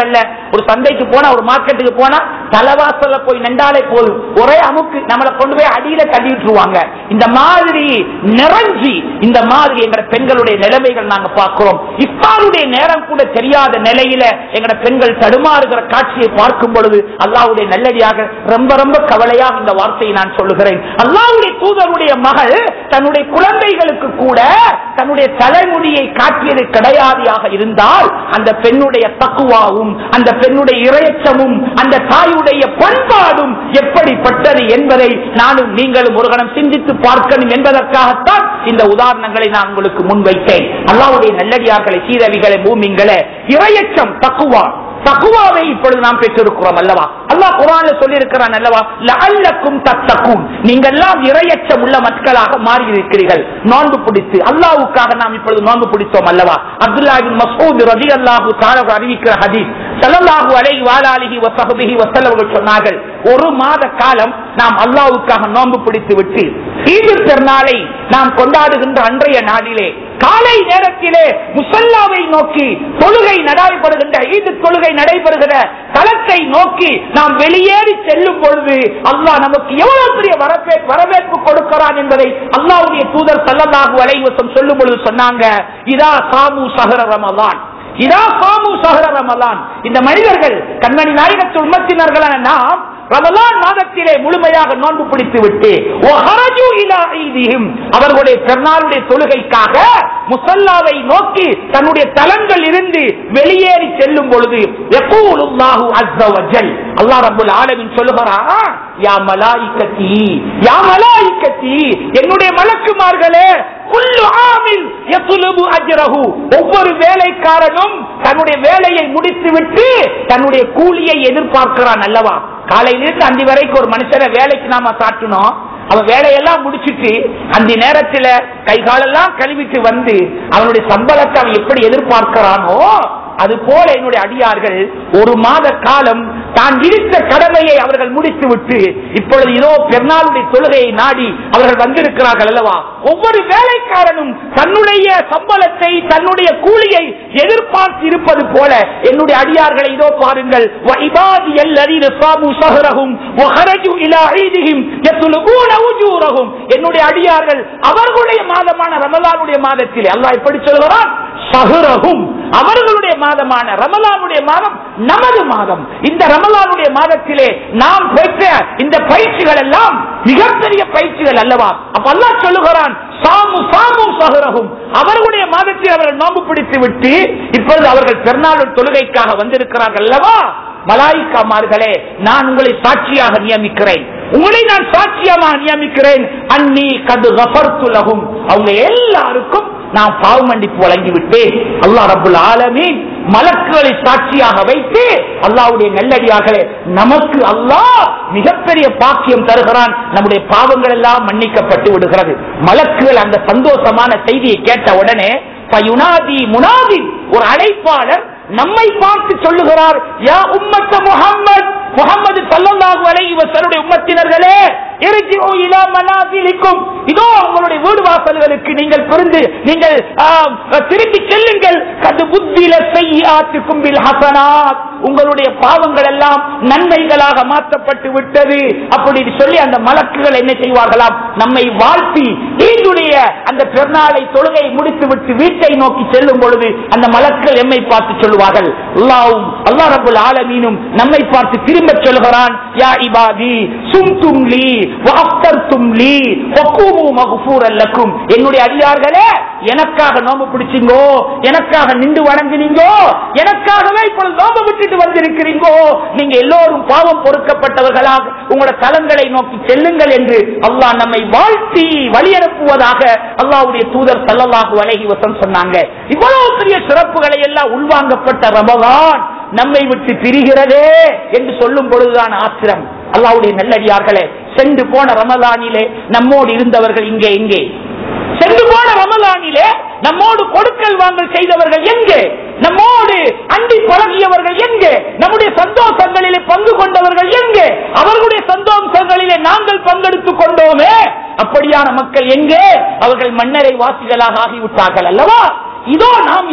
[SPEAKER 1] ஒரு சந்தைக்கு போனா ஒரு மார்க்கெட்டுக்கு போனா தலைவாசல்ல போய் நின்றாலே போதும் ஒரே அமுக்கு நம்மளை கொண்டு போய் அடியில தள்ளி விட்டுருவாங்க இந்த மாதிரி நிறைஞ்சி இந்த மாதிரி எங்கட பெண்களுடைய நிலைமைகள் நாங்க பார்க்கிறோம் இஃப்தாருடைய நேரம் கூட தெரியாத நிலையில எங்கட பெண்கள் தடுமாறுகிற காட்சியை பார்க்கும் பொழுது அல்லாவுடைய நல்லடியாக ரொம்ப ரொம்ப கவலையாக இந்த வார்த்தையை நான் சொல்லுகிறேன் அல்லாவுடைய தூதருடைய மகள் தன்னுடைய குழந்தைகளுக்கு கூட தன்னுடைய தலைமுடியை காட்டியது கிடையாதியாக இருந்தால் அந்த பெண்ணுடைய தக்குவாவும் அந்த பெண்ணுடைய இரையச்சமும் அந்த தாயுடைய பண்பாடும் எப்படிப்பட்டது என்பதை நானும் நீங்களும் ஒரு கணம் சிந்தித்து பார்க்கணும் என்பதற்காகத்தான் இந்த உதாரணங்களை நான் உங்களுக்கு முன்வைத்தேன் அல்லாவுடைய நல்லடியார்களை சீரவிகளை பூமிங்களை இரையச்சம் தக்குவா தகுவாவை இப்பொழுது நாம் பெற்றிருக்கிறோம் அல்லவா அல்லாஹ் குரான்ல சொல்லி இருக்கிறான் அல்லவா லஅல்லக்கும் தத்தக்கும் நீங்கள் எல்லாம் இரையச்சம் உள்ள மக்களாக மாறி இருக்கிறீர்கள் நோன்பு பிடித்து அல்லாஹ்வுக்காக நாம் இப்பொழுது நோன்பு பிடித்தோம் அல்லவா அப்துல்லா பின் மஸ்ஊத் ரலியல்லாஹு தஆலா அறிவிக்கிற ஹதீஸ் ஸல்லல்லாஹு அலைஹி வஆலிஹி வஸஹ்பிஹி வஸல்லம் அவர்கள் சொன்னார்கள் ஒரு மாத காலம் நாம் அல்லாஹ்வுக்காக நோன்பு பிடித்து விட்டு ஈது பெருநாளை நாம் கொண்டாடுகின்ற அன்றைய நாளிலே காலை நேரத்திலே முசல்லாவை நோக்கி தொழுகை நடைபெறுகின்ற ஈது தொழுகை நடைபெறுகிற தளத்தை நோக்கி நாம் வெளியேறி செல்லும் பொழுது அல்லாஹ் நமக்கு எவ்வளவு பெரிய வரவே- வரவேற்பு கொடுக்கிறான் என்பதை அல்லாஹ்வுடைய தூதர் சல்லல்லாஹு அலைஹி வஸல்லம் சொல்லும் பொழுது சொன்னாங்க இதா சாமு சஹர ரமலான் இதா சாமு சஹர ரமலான் இந்த மனிதர்கள் கண்மணி நாயகத்து உம்மத்தினர்களான நாம் ரமலான் மாதத்திலே முழுமையாக நோன்பு பிடித்து விட்டு وَخَرَجُوا إِلَىٰ عِيدِهِمْ அவர்களுடைய பெருநாளுடைய தொழுகைக்காக முசல்லாவை நோக்கி தன்னுடைய தலங்கள் இருந்து வெளியேறி செல்லும் பொழுது يَقُولُ اللَّهُ عَزَّ وَجَلَّ அல்லாஹ் ரப்பல் ஆலமீன் சொல்லுகிறான் யா மலாயிக்கத்தி யா மலாயிக்கத்தி என்னுடைய மலக்குமார்களே குல்லு ஆமில் யத்லுபு அஜ்ரஹு ஒவ்வொரு வேலைக்காரனும் தன்னுடைய வேலையை முடித்துவிட்டு தன்னுடைய கூலியை எதிர்பார்க்கிறான் அல்லவா காலையிலிருந்து அந்தி வரைக்கும் ஒரு மனுஷனை வேலைக்கு நாம சாட்டணும் அவன் வேலையெல்லாம் முடிச்சிட்டு அந்த நேரத்துல கை காலெல்லாம் கழுவிட்டு வந்து அவனுடைய சம்பளத்தை அவன் எப்படி எதிர்பார்க்கிறானோ அது போல என்னுடைய அடியார்கள் ஒரு மாத காலம் தான் இருந்த கடமையை அவர்கள் முடித்து விட்டு இப்பொழுது இதோ பெருநாளுடைய தொழுகையை நாடி அவர்கள் வந்திருக்கிறார்கள் அல்லவா ஒவ்வொரு வேலைக்காரனும் தன்னுடைய சம்பளத்தை தன்னுடைய கூலியை எதிர்பார்த்து இருப்பது போல என்னுடைய அடியார்களை இதோ பாருங்கள் وَعِبَادِيَ الَّذِينَ صَامُوا شَهْرَهُمْ وَخَرَجُوا إِلَى عِيدِهِمْ يَطْلُبُونَ أُجُورَهُمْ என்னுடைய அடியார்கள் அவர்களுடைய மாதமான ரமலானுடைய மாதத்திலே அல்லாஹ் எப்படி சொல்கிறான் ஷஹ்ரஹும் அவர்களுடைய மாதமான ரமலானுடைய மாதம் நமது மாதம் இந்த ரமலானுடைய மாதத்திலே நாம் பெற்ற இந்த பயிற்சிகள் எல்லாம் மிகப்பெரிய பயிற்சிகள் அல்லவா அப்ப அல்லாஹ் சொல்லுகிறான் சாமு சாமு சஹரகும் அவர்களுடைய மாதத்தில் அவர்கள் நோன்பு பிடித்து விட்டு இப்பொழுது அவர்கள் பெருநாள் தொழுகைக்காக வந்திருக்கிறார்கள் அல்லவா மலாய்க்காமார்களே நான் உங்களை சாட்சியாக நியமிக்கிறேன் உங்களை நான் சாட்சியாக நியமிக்கிறேன் அன்னி கது கபர்த்துலகும் அவங்க எல்லாருக்கும் நான் பாவ மன்னிப்பு வழங்கி விட்டேன் அல்லாஹ் ரபுல் ஆலமீன் மலக்குகளை சாட்சியாக வைத்து அல்லாஹ்வுடைய நல்லடியார்களே நமக்கு அல்லாஹ் மிகப்பெரிய பாக்கியம் தருகிறான் நம்முடைய பாவங்கள் எல்லாம் மன்னிக்கப்பட்டு விடுகிறது மலக்குகள் அந்த சந்தோஷமான செய்தியை கேட்ட உடனே பயுனாதி முனாதி ஒரு அழைப்பாளர் நம்மை பார்த்து சொல்லுகிறார் யா உம்மத்த முஹம்மத் முகமது சல்லல்லாஹு அலைஹி வஸல்லுடைய உம்மத்தினர்களே இர்ஜிஉ இலா மனாசிலிக்கும் இதோ உங்களுடைய வீடு வாசல்களுக்கு நீங்கள் பிரிந்து நீங்கள் ஆம், திரும்பி செல்லுங்கள் கது புத்தில செய்யாத்துக்கும் பில் ஹசனாத் உங்களுடைய பாவங்கள் எல்லாம் நன்மைகளாக மாற்றப்பட்டு விட்டது அப்படி சொல்லி அந்த மலக்குகள் என்ன செய்வார்களாம் நம்மை வாழ்த்தி ஈதுடைய அந்த பெருநாளை தொழுகை முடித்து விட்டு வீட்டை நோக்கி செல்லும் பொழுது அந்த மலக்குகள் எம்மை பார்த்து சொல்லுவார்கள் அல்லாவும் அல்லாஹ் ரபுல் ஆலமீனும் நம்மை பார்த்து திரும்ப சொல்கிறான் யா இபாதி சும்தும் லீ வஅஃப்தர்தும் லீ வகூமு மக்ஃபூரன் லக்கும் என்னுடைய அடியார்களே எனக்காக நோம்பு பிடிச்சீங்கோ எனக்காக நின்று வணங்கினீங்கோ எனக்காகவே இப்பொழுது நோம்பு விட்டுட்டு வந்திருக்கிறீங்கோ நீங்க எல்லோரும் பாவம் பொறுக்கப்பட்டவர்களாக உங்களோட தலங்களை நோக்கி செல்லுங்கள் என்று அல்லாஹ் நம்மை வாழ்த்தி வழி அனுப்புவதாக அல்லாஹ்வுடைய தூதர் சல்லல்லாஹு அலைஹி வஸல்லம் சொன்னாங்க இவ்வளவு பெரிய சிறப்புகளை எல்லாம் உள்வாங்கப்பட்ட ரமலான் நம்மை விட்டு பிரிகிறதே என்று சொல்லும் பொழுதுதான் ஆத்திரம் அல்லாஹ்வுடைய நல்லடியார்களே சென்று போன ரமலானிலே நம்மோடு இருந்தவர்கள் இங்கே எங்கே சென்று போன ரமலானிலே நம்மோடு கொடுக்கல் வாங்கல் செய்தவர்கள் எங்கே நம்மோடு அண்டி பழகியவர்கள் எங்கே நம்முடைய சந்தோஷங்களிலே பங்கு கொண்டவர்கள் எங்கே அவர்களுடைய சந்தோஷங்களிலே நாங்கள் பங்கெடுத்துக் கொண்டோமே அப்படியான மக்கள் எங்கே அவர்கள் மன்னரை வாசிகளாக ஆகிவிட்டார்கள் அல்லவா இதோ நாம்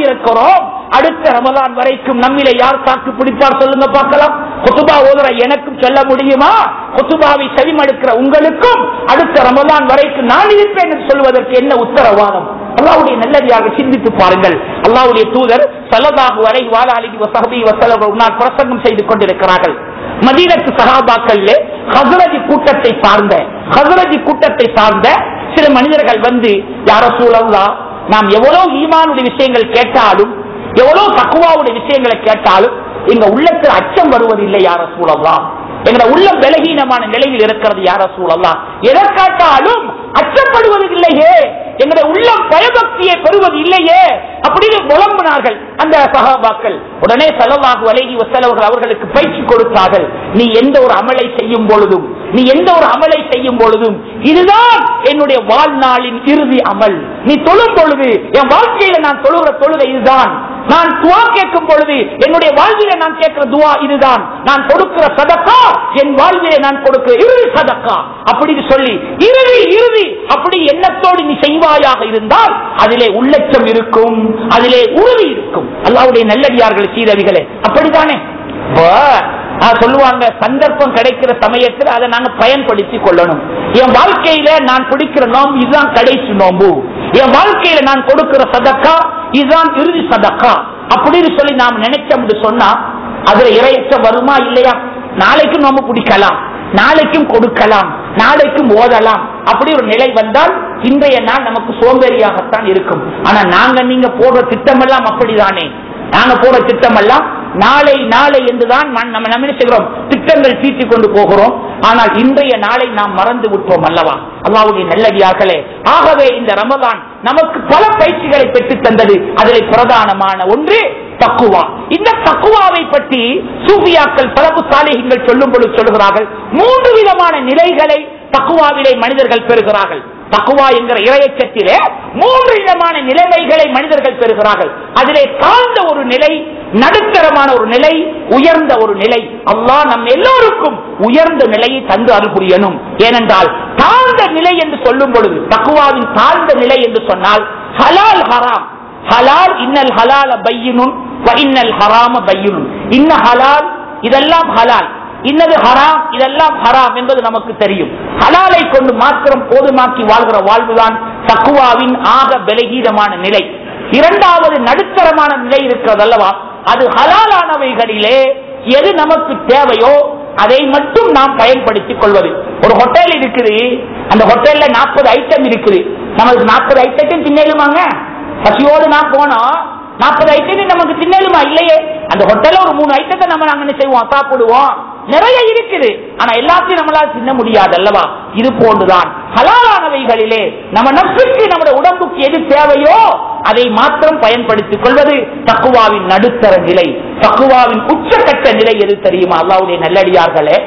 [SPEAKER 1] இருக்கிறோம் அடுத்த ரமலான் வரைக்கும் நம்மிலே யார் தாக்கு பிடிப்பார் சொல்லுங்க பார்க்கலாம் குத்துபா ஓதுற எனக்கும் சொல்ல முடியுமா குத்துபாவை செவிமடுக்கிற உங்களுக்கும் அடுத்த ரமலான் வரைக்கும் நான் இருப்பேன் என்று சொல்வதற்கு என்ன உத்தரவாதம் அல்லாவுடைய நல்லதியாக சிந்தித்து பாருங்கள் அல்லாவுடைய தூதர் சல்லதாக வரை வாலாளிக்கு வசகபி வசலம் முன்னால் பிரசங்கம் செய்து கொண்டிருக்கிறார்கள் மதீனத்து சகாபாக்கள் ஹசரஜி கூட்டத்தை சார்ந்த ஹசரஜி கூட்டத்தை சார்ந்த சில மனிதர்கள் வந்து யார சூழல்லா நாம் எவ்வளவு ஈமானுடைய விஷயங்கள் கேட்டாலும் எவ்வளவு தக்குவாவுடைய விஷயங்களை கேட்டாலும் எங்க உள்ளத்தில் அச்சம் வருவதில்லை யார சூழல்லா எங்களோட உள்ளம் பலகீனமான நிலையில் இருக்கிறது யார சூழல்லா எதை காட்டாலும் அச்சப்படுவதில்லையே எங்களுடைய உள்ளம் பயபக்தியை பெறுவது இல்லையே அப்படின்னு புலம்பினார்கள் அந்த சகாபாக்கள் உடனே செலவாகு அலைகி வசலவர்கள் அவர்களுக்கு பயிற்சி கொடுத்தார்கள் நீ எந்த ஒரு அமலை செய்யும் பொழுதும் நீ எந்த ஒரு அமலை செய்யும் பொழுதும் இதுதான் என்னுடைய வாழ்நாளின் இறுதி அமல் நீ தொழும் பொழுது என் வாழ்க்கையில நான் தொழுகிற தொழுகை இதுதான் நான் துவா கேட்கும் பொழுது என்னுடைய வாழ்வில நான் கேட்கிற துவா இதுதான் நான் கொடுக்கிற சதக்கா என் வாழ்விலே நான் கொடுக்கிற இறுதி சதக்கா அப்படின்னு சொல்லி இறுதி இறுதி அப்படி எண்ணத்தோடு நீ செய்வாயாக இருந்தால் அதிலே உள்ளச்சம் இருக்கும் அதிலே உறுதி இருக்கும் அல்லாவுடைய நல்லடியார்கள் சீரவிகளே அப்படித்தானே இப்போ, ஆ, சொல்லுவாங்க சந்தர்ப்பம் கிடைக்கிற சமயத்தில் அதை நாங்க பயன்படுத்தி கொள்ளணும் என் வாழ்க்கையில நான் பிடிக்கிற நோம்பு இதுதான் கடைசி நோம்பு என் வாழ்க்கையில நான் கொடுக்கிற சதக்கா இதுதான் இறுதி சதக்கா அப்படின்னு சொல்லி நாம் நினைச்சோம்னு சொன்னா அதுல இறையச்சம் வருமா இல்லையா நாளைக்கும் நோம்பு பிடிக்கலாம் நாளைக்கும் கொடுக்கலாம் நாளைக்கும் ஓதலாம் அப்படி ஒரு நிலை வந்தால் இன்றைய நாள் நமக்கு சோம்பேறியாகத்தான் இருக்கும் ஆனா நாங்க நீங்க போடுற திட்டமெல்லாம் அப்படிதானே நாங்க போற திட்டம் எல்லாம் நாளை நாளை என்றுதான் மன்- நம்ம நம்ம என்ன செய்கிறோம் திட்டங்கள் தீட்டிக் கொண்டு போகிறோம் ஆனால் இன்றைய நாளை நாம் மறந்து விட்டோம் அல்லவா அல்லாவுடைய நல்லடியார்களே ஆகவே இந்த ரமதான் நமக்கு பல பயிற்சிகளை பெற்று தந்தது அதில் பிரதானமான ஒன்று தக்குவா இந்த தக்குவாவை பற்றி சூஃபியாக்கள் பலபு சாலிகங்கள் சொல்லும் பொழுது சொல்லுகிறார்கள் மூன்று விதமான நிலைகளை தக்குவாவிலே மனிதர்கள் பெறுகிறார்கள் தக்குவா என்கிற இறையச்சத்திலே மூன்று விதமான நிலைமைகளை மனிதர்கள் பெறுகிறார்கள் அதிலே தாழ்ந்த ஒரு நிலை நடுத்தரமான ஒரு நிலை உயர்ந்த ஒரு நிலை அல்லாஹ் நம் எல்லோருக்கும் உயர்ந்த நிலையை தந்து அருள் புரியணும் ஏனென்றால் தாழ்ந்த நிலை என்று சொல்லும் பொழுது தக்குவாவின் தாழ்ந்த நிலை என்று சொன்னால் ஹலால் ஹராம் ஹலால் இன்னல் ஹலால பையினும் இன்னல் ஹராம பையினும் இன்ன ஹலால் இதெல்லாம் ஹலால் இன்னது ஹராம் இதெல்லாம் ஹராம் என்பது நமக்கு தெரியும் ஹலாலை கொண்டு மாத்திரம் போதுமாக்கி வாழ்கிற வாழ்வுதான் தக்குவாவின் ஆக பலகீனமான நிலை இரண்டாவது நடுத்தரமான நிலை இருக்கிறது அல்லவா அது ஹலாலானவைகளிலே எது நமக்கு தேவையோ அதை மட்டும் நாம் பயன்படுத்திக் கொள்வது ஒரு ஹோட்டல் இருக்குது அந்த ஹோட்டல்ல நாற்பது ஐட்டம் இருக்குது நமக்கு நாற்பது ஐட்டத்தையும் தின்னலுமாங்க பசியோடு நான் போனோம் நாற்பது ஐட்டம் நமக்கு தின்னலுமா இல்லையே அந்த ஹோட்டல்ல ஒரு மூணு ஐட்டத்தை நம்ம நாங்க என்ன செய்வோம் சாப்பிடுவோம் நிறைய இருக்குது ஆனா எல்லாத்தையும் நம்மளால தின்ன முடியாது அல்லவா இது போன்றுதான் ஹலாலானவைகளிலே நம்ம நப்சுக்கு நம்முடைய உடம்புக்கு எது தேவையோ அதை மாத்திரம் பயன்படுத்திக் கொள்வது தக்குவாவின் நடுத்தர நிலை தக்குவாவின் உச்சக்கட்ட நிலை எது தெரியுமா அல்லாவுடைய நல்லடியார்களே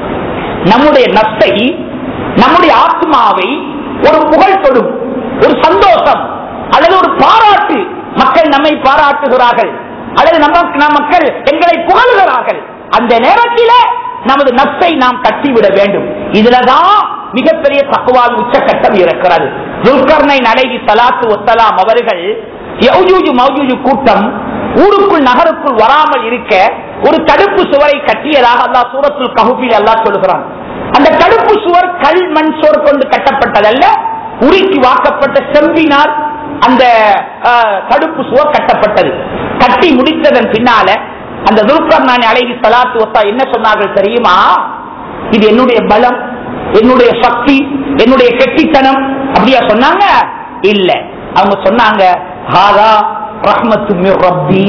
[SPEAKER 1] நம்முடைய நப்சை நம்முடைய ஆத்மாவை ஒரு புகழ் தொடும் ஒரு சந்தோஷம் அல்லது ஒரு பாராட்டு மக்கள் நம்மை பாராட்டுகிறார்கள் அல்லது நம்ம நம் மக்கள் எங்களை புகழ்கிறார்கள் அந்த நேரத்தில் நமது நப்சை நாம் தட்டிவிட வேண்டும் இதுலதான் மிகப்பெரிய தக்குவாவின் உச்சக்கட்டம் இருக்கிறது துல்கர்னை நடைகி சலாத்து ஒத்தலாம் அவர்கள் யௌஜூஜு மௌஜூஜு கூட்டம் ஊருக்குள் நகருக்குள் வராமல் இருக்க ஒரு தடுப்பு சுவரை கட்டியதாக அல்லாஹ் சூரத்துல் கஹுபில் அல்லாஹ் சொல்கிறான் அந்த தடுப்பு சுவர் கல் மண் சுவர் கொண்டு கட்டப்பட்டதல்ல உருக்கி வாக்கப்பட்ட செம்பினால் அந்த அஹ், தடுப்பு சுவர் கட்டப்பட்டது கட்டி முடித்ததன் பின்னால அந்த துல்கர்னானி அலைஹி சலாத்து வத்தா என்ன சொன்னார்கள் தெரியுமா இது என்னுடைய பலம் என்னுடைய சக்தி என்னுடைய கெட்டித்தனம் அப்படியா சொன்னாங்க இல்ல அவங்க சொன்னாங்க ஹாதா ரஹ்மத்து மிர் ரப்பி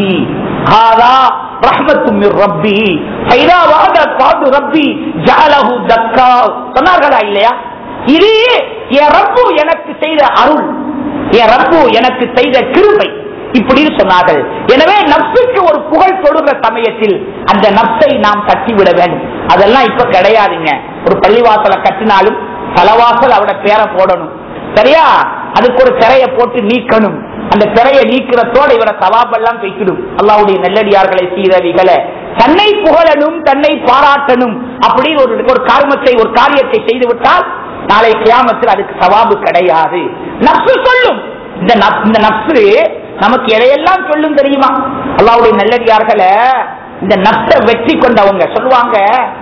[SPEAKER 1] ஹாதா ரஹ்மத்து மிர் ரப்பி ஃபைதா வாத பாது ரப்பி ஜஅலஹு தக்கா சொன்னார்களா இல்லையா இது என் ரப்பு எனக்கு செய்த அருள் என் ரப்பு எனக்கு செய்த கிருபை இப்படின்னு சொன்னார்கள் எனவே நப்சுக்கு ஒரு புகழ் தொடுகிற சமயத்தில் அந்த நப்சை நாம் கட்டிவிட வேண்டும் அதெல்லாம் இப்ப கிடையாதுங்க ஒரு பள்ளிவாசலை கட்டினாலும் தலவாசல் அவட பேரை போடணும் சரியா அதுக்கு ஒரு திரையை போட்டு நீக்கணும் அந்த திரையை நீக்கிறதோட இவர சவாபெல்லாம் வைக்கிடும் அல்லாவுடைய நெல்லடியார்களை சீரவிகளை தன்னை புகழணும் தன்னை பாராட்டணும் அப்படின்னு ஒரு ஒரு காரணத்தை ஒரு காரியத்தை செய்து விட்டால் நாளை கியாமத்தில் அதுக்கு சவாபு கிடையாது நப்சு சொல்லும் இந்த நப்- இந்த நப்சு நமக்கு எதையெல்லாம் சொல்லும் தெரியுமா அல்லாவுடைய நல்லடியார்களே இந்த நஷ்ட வெற்றி கொண்டவங்க சொல்லுவாங்க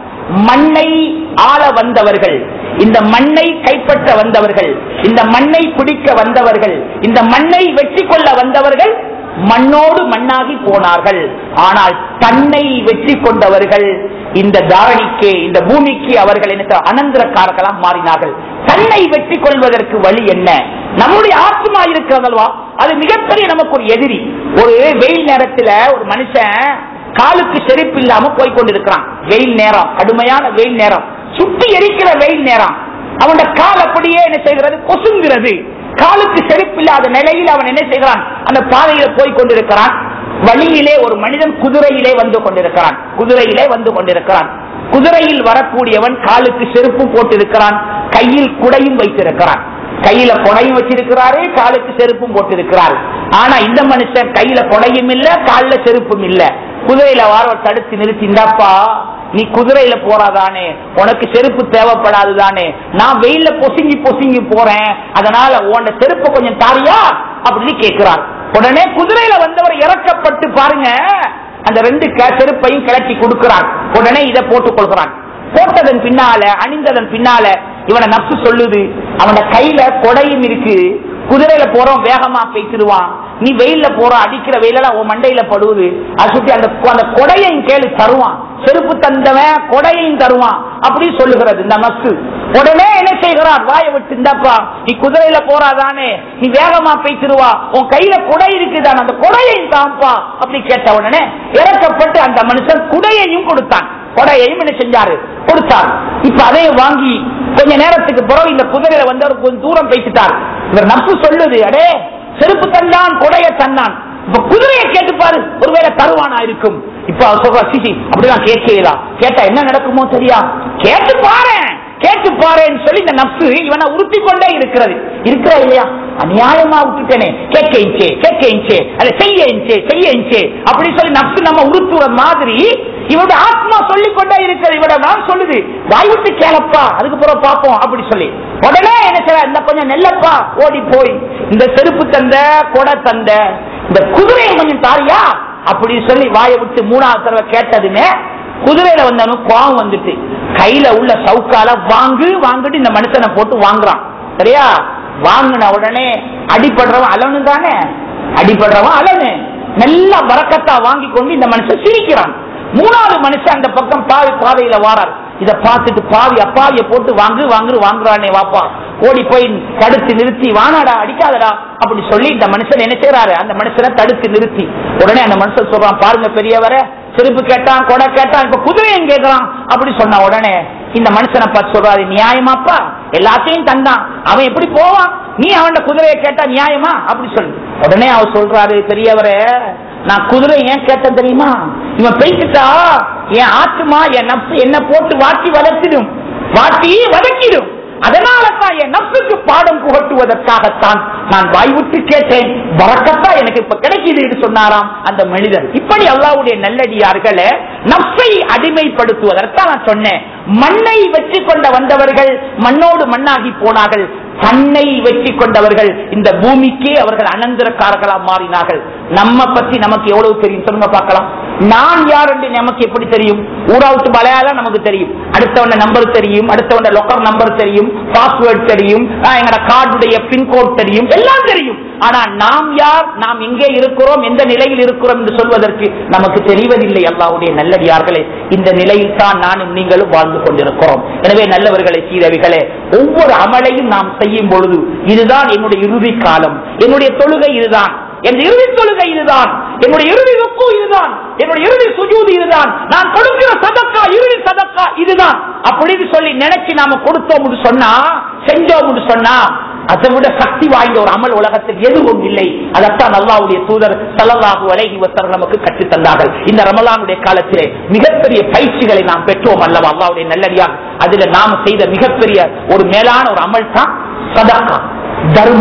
[SPEAKER 1] மண்ணை ஆள வந்தவர்கள் இந்த மண்ணை கைப்பற்ற வந்தவர்கள் இந்த மண்ணை பிடிக்க வந்தவர்கள் இந்த மண்ணை வெற்றி கொள்ள வந்தவர்கள் மண்ணோடு மண்ணாகி போனார்கள் ஆனால் தன்னை வெற்றி கொண்டவர்கள் இந்த தாரணிக்கு இந்த பூமிக்கு அவர்கள் என்ன அனந்திரக்காரர்களாக மாறினார்கள் தன்னை வெற்றி கொள்வதற்கு வழி என்ன நம்முடைய ஆத்மா இருக்கிறதல்வா அது மிகப்பெரிய நமக்கு ஒரு எதிரி ஒரு வெயில் நேரத்துல ஒரு மனுஷன் காலுக்கு செருப்பு இல்லாம போய் கொண்டிருக்கிறான் வெயில் நேரம் கடுமையான வெயில் நேரம் சுட்டி எரிக்கிற வெயில் நேரம் அவனோட கால் அப்படியே என்ன செய்கிறது கொசுங்கிறது காலுக்கு செருப்பில்லாத நிலையில் அவன் என்ன செய்கிறான் அந்த பாதையில போய் கொண்டிருக்கிறான் வழியிலே ஒரு மனிதன் குதிரையிலே வந்து கொண்டிருக்கிறான் குதிரையிலே வந்து கொண்டிருக்கிறான் குதிரையில் வரக்கூடியவன் காலுக்கு செருப்பு போட்டிருக்கிறான் கையில் குடையும் வைத்திருக்கிறான் கையில கொடையும் வச்சிருக்கிறாரு காலுக்கு செருப்பும் போட்டிருக்கிறார் ஆனா இந்த மனுஷன் கையில கொடையும் இல்ல கால்ல செருப்பும் இல்ல குதிரையில வார தடுத்து நிறுத்தி இந்தாப்பா நீ குதிரையில போறாதானே உனக்கு செருப்பு தேவைப்படாது தானே நான் வெயில பொசுங்கி பொசுங்கி போறேன் அதனால உன்ட செருப்பு கொஞ்சம் தாரியா அப்படின்னு கேட்கிறார் உடனே குதிரையில வந்தவர் இறக்கப்பட்டு பாருங்க அந்த ரெண்டு க- செருப்பையும் கிளட்டி கொடுக்கிறான் உடனே இதை போட்டுக் கொள்கிறான் போட்டதன் பின்னால அணிந்ததன் பின்னால இவனை நப்சு சொல்லுது அவன கையில கொடையும் இருக்கு குதிரையில போறோம் வேகமா பேசிடுவான் நீ வெயில்ல போற அடிக்கிற வெயில உன் மண்டையில படுவது அது சுத்தி அந்த அந்த கொடையையும் கேளு தருவான் செருப்பு தந்தவன் கொடையையும் தருவான் அப்படி சொல்லுகிறது இந்த நப்சு உடனே என்ன செய்கிறார் வாயை விட்டு இந்தப்பா நீ குதிரையில போறாதானே நீ வேகமா பேசிடுவா உன் கையில கொடை இருக்குதான் அந்த கொடையையும் தான்ப்பா அப்படி கேட்ட உடனே இறக்கப்பட்டு அந்த மனுஷன் குடையையும் கொடுத்தான் கொடையையும் என்ன செஞ்சாரு கொடுத்தார் இப்ப அதையும் வாங்கி கொஞ்ச நேரத்துக்கு பிறகு இந்த குதிரையில வந்து அவர் கொஞ்சம் தூரம் பேசிட்டார் இவர் நப்சு சொல்லுது அடே செருப்பு தந்தான் கொடைய தந்தான் இப்ப குதிரையை கேட்டுப்பாரு ஒருவேளை தருவானா இருக்கும் இப்ப அவர் சொல்ற சிசி அப்படிலாம் கேட்கலாம் கேட்டா என்ன நடக்குமோ தெரியா கேட்டு பாரு கேட்டு பாருன்னு சொல்லி இந்த நப்சு இவனை உறுத்தி கொண்டே இருக்கிறது இருக்கிறா இல்லையா அநியாயமா விட்டுட்டேனே கேட்க இன்ச்சே கேட்க இன்ச்சே அல்ல செய்ய இன்ச்சே செய்ய இன்ச்சே அப்படி சொல்லி நப்சு நம்ம உறுத்துற மாதிரி இவருடைய ஆத்மா சொல்லிக் கொண்டே இருக்கிறது இவட நான் சொல்லுது வாய் விட்டு கேளப்பா அதுக்கு பிறகு பார்ப்போம் அப்படி சொல்லி உடனே என்ன செய்ய இந்த கொஞ்சம் நெல்லப்பா ஓடி போய் இந்த செருப்பு தந்த கொடை தந்த இந்த குதிரையை கொஞ்சம் தாரியா அப்படி சொல்லி வாயை விட்டு மூணாவது தடவை கேட்டதுமே குதிரையில வந்தவனும் கோவம் வந்துட்டு கையில உள்ள சவுக்கால வாங்கு வாங்கிட்டு இந்த மனுஷனை போட்டு வாங்குறான் சரியா வாங்கின உடனே அடிபடுறவன் அலனு தானே அடிபடுறவன் அலனு நல்லா வரக்கத்தா வாங்கி கொண்டு இந்த மனுஷன் சிரிக்கிறான் மூணாவது மனுஷன் அந்த பக்கம் பாவி பாதையில வாரார் இத பார்த்துட்டு பாவி அப்பாவிய போட்டு வாங்கு வாங்கு வாங்குறானே வாப்பா ஓடி போய் தடுத்து நிறுத்தி வானாடா அடிக்காதடா அப்படி சொல்லி இந்த மனுஷன் என்ன செய்யறாரு அந்த மனுஷனை தடுத்து நிறுத்தி உடனே அந்த மனுஷன் சொல்றான் பாருங்க பெரியவரை செருப்பு கேட்டான் கொடை கேட்டான் இப்ப குதிரையும் கேட்கறான் அப்படி சொன்ன உடனே இந்த மனுஷனை பார்த்து சொல்றாரு நியாயமாப்பா எல்லாத்தையும் தந்தான் அவன் எப்படி போவான் நீ அவன் குதிரையை கேட்டா நியாயமா அப்படி சொல்லு உடனே அவர் சொல்றாரு பெரியவரே நான் குதிரை ஏன் கேட்டேன் தெரியுமா இவன் பேசிட்டா என் ஆத்துமா என் நப்சு என்ன போட்டு வாட்டி வளர்த்திடும் வாட்டி வதக்கிடும் அதனால தான் என் நப்சுக்கு பாடம் புகட்டுவதற்காகத்தான் நான் வாய் விட்டு கேட்டேன் வரக்கத்தா எனக்கு இப்ப கிடைக்குது என்று சொன்னாராம் அந்த மனிதன் இப்படி அல்லாவுடைய நல்லடியார்களே நப்சை அடிமைப்படுத்துவதற்காக நான் சொன்னேன் மண்ணை வெற்றி கொண்ட வந்தவர்கள் மண்ணோடு மண்ணாகி போனார்கள் தன்னை வெற்றி கொண்டவர்கள் இந்த பூமிக்கே அவர்கள் அனந்தரக்காரர்களா மாறினார்கள் நம்ம பத்தி நமக்கு எவ்வளவு தெரியும் சொல்லுங்க பார்க்கலாம் நான் யார் என்று நமக்கு எப்படி தெரியும் ஊராவுட்டு மலையாளம் நமக்கு தெரியும் அடுத்தவன நம்பர் தெரியும் அடுத்தவன லொக்கர் நம்பர் தெரியும் பாஸ்வேர்ட் தெரியும் ஆஹ், எங்கட கார்டுடைய பின்கோட் தெரியும் எல்லாம் தெரியும் ஆனா நாம் யார் நாம் எங்கே இருக்கிறோம் எந்த நிலையில் இருக்கிறோம் என்று சொல்வதற்கு நமக்கு தெரிவதில்லை அல்லாவுடைய நல்லடியார்களே இந்த நிலையில் தான் நானும் நீங்களும் வாழ்ந்து கொண்டிருக்கிறோம் எனவே நல்லவர்களை சீரவிகளே ஒவ்வொரு அமலையும் நாம் செய்யும் பொழுது இதுதான் என்னுடைய இறுதி காலம் என்னுடைய தொழுகை இதுதான் என் இறுதி தொழுகை இதுதான் என்னுடைய இறுதி ருக்கு இதுதான் என்னுடைய இறுதி சுஜூது இதுதான் நான் கொடுக்கிற சதக்கா இறுதி சதக்கா இதுதான் அப்படின்னு சொல்லி நினைச்சு நாம கொடுத்தோம்னு சொன்னா செஞ்சோம்னு சொன்னா அதை விட சக்தி வாய்ந்த ஒரு அமல் உலகத்தில் எதுவும் இல்லை அதைத்தான் அல்லாவுடைய தூதர் சல்லல்லாஹு அலைஹி வஸல்லம் நமக்கு கற்றுத் தந்தார்கள் இந்த ரமலானுடைய காலத்திலே மிகப்பெரிய பயிற்சிகளை நாம் பெற்றோம் அல்லவா அல்லாவுடைய நல்லடியா அதுல நாம் செய்த மிகப்பெரிய ஒரு மேலான ஒரு அமல் தான் சதக்கா தர்மம்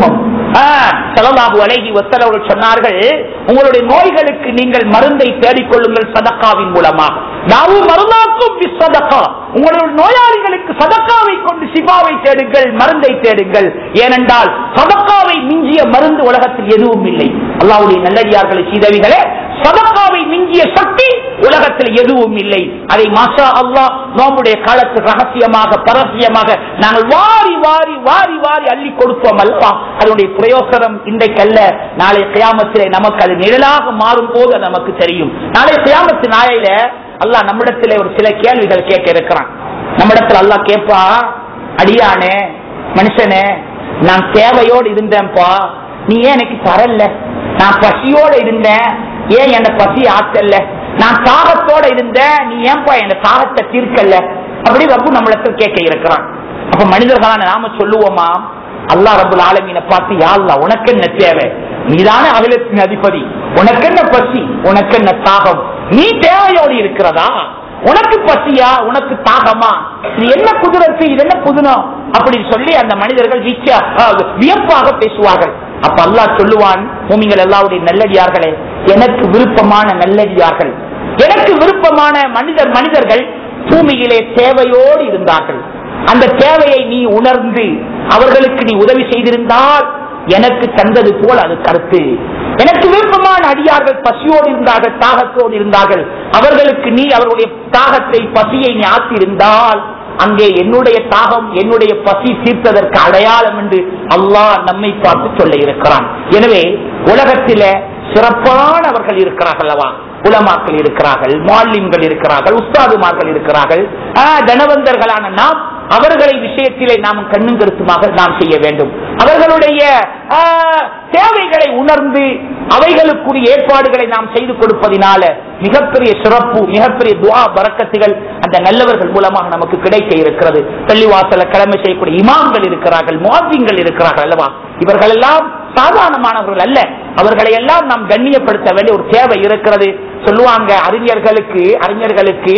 [SPEAKER 1] சலல்லாஹு அலைஹி வஸல்லம் அவர்கள் சொன்னார்கள் உங்களுடைய நோய்களுக்கு நீங்கள் மருந்தை தேடிக்கொள்ளுங்கள் சதக்காவின் மூலமாக நாவும் மருந்தாக்கும் சதக்கா உங்களுடைய நோயாளிகளுக்கு சதக்காவை கொண்டு சிபாவை தேடுங்கள் மருந்தை தேடுங்கள் ஏனென்றால் சதக்காவை மிஞ்சிய மருந்து உலகத்தில் எதுவும் இல்லை அல்லாவுடைய நல்லடியார்களை சீதவிகளே சதக்காவை மிஞ்சிய சக்தி உலகத்தில் எதுவும் இல்லை அதை மாஷா அல்லாஹ் நோம்புடைய காலத்தில் ரகசியமாக பரசியமாக நாங்கள் வாரி வாரி வாரி வாரி அள்ளி கொடுத்தோம் அல்லவா அதனுடைய பிரயோசனம் இன்றைக்கு அல்ல நாளை கியாமத்திலே நமக்கு அது நிழலாக மாறும் போது அது நமக்கு தெரியும் நாளை கியாமத்து நாளையில அல்லாஹ் நம்மிடத்திலே ஒரு சில கேள்விகள் கேட்க இருக்கிறான் நம்மிடத்தில் அல்லாஹ் கேட்பா அடியானே மனுஷனே நான் தேவையோடு இருந்தேன்ப்பா நீ ஏன் எனக்கு தரல நான் பசியோட இருந்தேன் ஏன் என்ன பசி ஆக்கல்ல நான் தாகத்தோட இருந்தேன் நீ ஏன்பா என் தாகத்தை தீர்க்கல அப்படி ரப்பு நம்மளிடத்தில் கேட்க இருக்கிறான் அப்ப மனிதர்களான நாம சொல்லுவோமா அல்லா ரபுல் ஆலமீனை பார்த்து யாழ்லா உனக்கு என்ன தேவை நீதான அகிலத்தின் அதிபதி உனக்கு என்ன பசி உனக்கு என்ன தாகம் நீ தேவையோடு இருக்கிறதா உனக்கு பசியா உனக்கு தாகமா இது என்ன குதிரத்து இது என்ன புதுனம் அப்படின்னு சொல்லி அந்த மனிதர்கள் வீச்சா வியப்பாக பேசுவார்கள் அப்ப அல்லாஹ் சொல்லுவான் பூமிகள் எல்லாவுடைய நல்லடியார்களே எனக்கு விருப்பமான நல்லடியார்கள் எனக்கு விருப்பமான மனிதர் மனிதர்கள் பூமியிலே தேவையோடு இருந்தார்கள் அந்த தேவையை நீ உணர்ந்து அவர்களுக்கு நீ உதவி செய்திருந்தால் எனக்கு தந்தது போல் அது கருத்து எனக்கு விருப்பமான அடியார்கள் பசியோடு இருந்தார்கள் தாகத்தோடு இருந்தார்கள் அவர்களுக்கு நீ அவர்களுடைய தாகத்தை பசியை நீ ஆத்திருந்தால் அங்கே என்னுடைய தாகம் என்னுடைய பசி தீர்த்ததற்கு அடையாளம் என்று அல்லாஹ் நம்மை பார்த்து சொல்ல இருக்கிறான் எனவே உலகத்தில சிறப்பானவர்கள் இருக்கிறார்கள் அல்லவா உலமாக்கள் இருக்கிறார்கள் மாலிம்கள் இருக்கிறார்கள் உஸ்தாதுமார்கள் இருக்கிறார்கள் தனவந்தர்களான நாம் அவர்களை விஷயத்திலே நாம் கண்ணும் கருத்துமாக நாம் செய்ய வேண்டும் அவர்களுடைய தேவைகளை உணர்ந்து அவைகளுக்குரிய ஏற்பாடுகளை நாம் செய்து கொடுப்பதினால மிகப்பெரிய சிறப்பு மிகப்பெரிய துவா பறக்கத்துகள் அந்த நல்லவர்கள் மூலமாக நமக்கு கிடைக்க இருக்கிறது பள்ளிவாசல கடமை செய்யக்கூடிய இமாம்கள் இருக்கிறார்கள் முவாசிங்கள் இருக்கிறார்கள் அல்லவா இவர்கள் எல்லாம் சாதாரணமானவர்கள் அல்ல அவர்களை எல்லாம் நாம் கண்ணியப்படுத்த வேண்டிய ஒரு தேவை இருக்கிறது சொல்லுவாங்க அறிஞர்களுக்கு அறிஞர்களுக்கு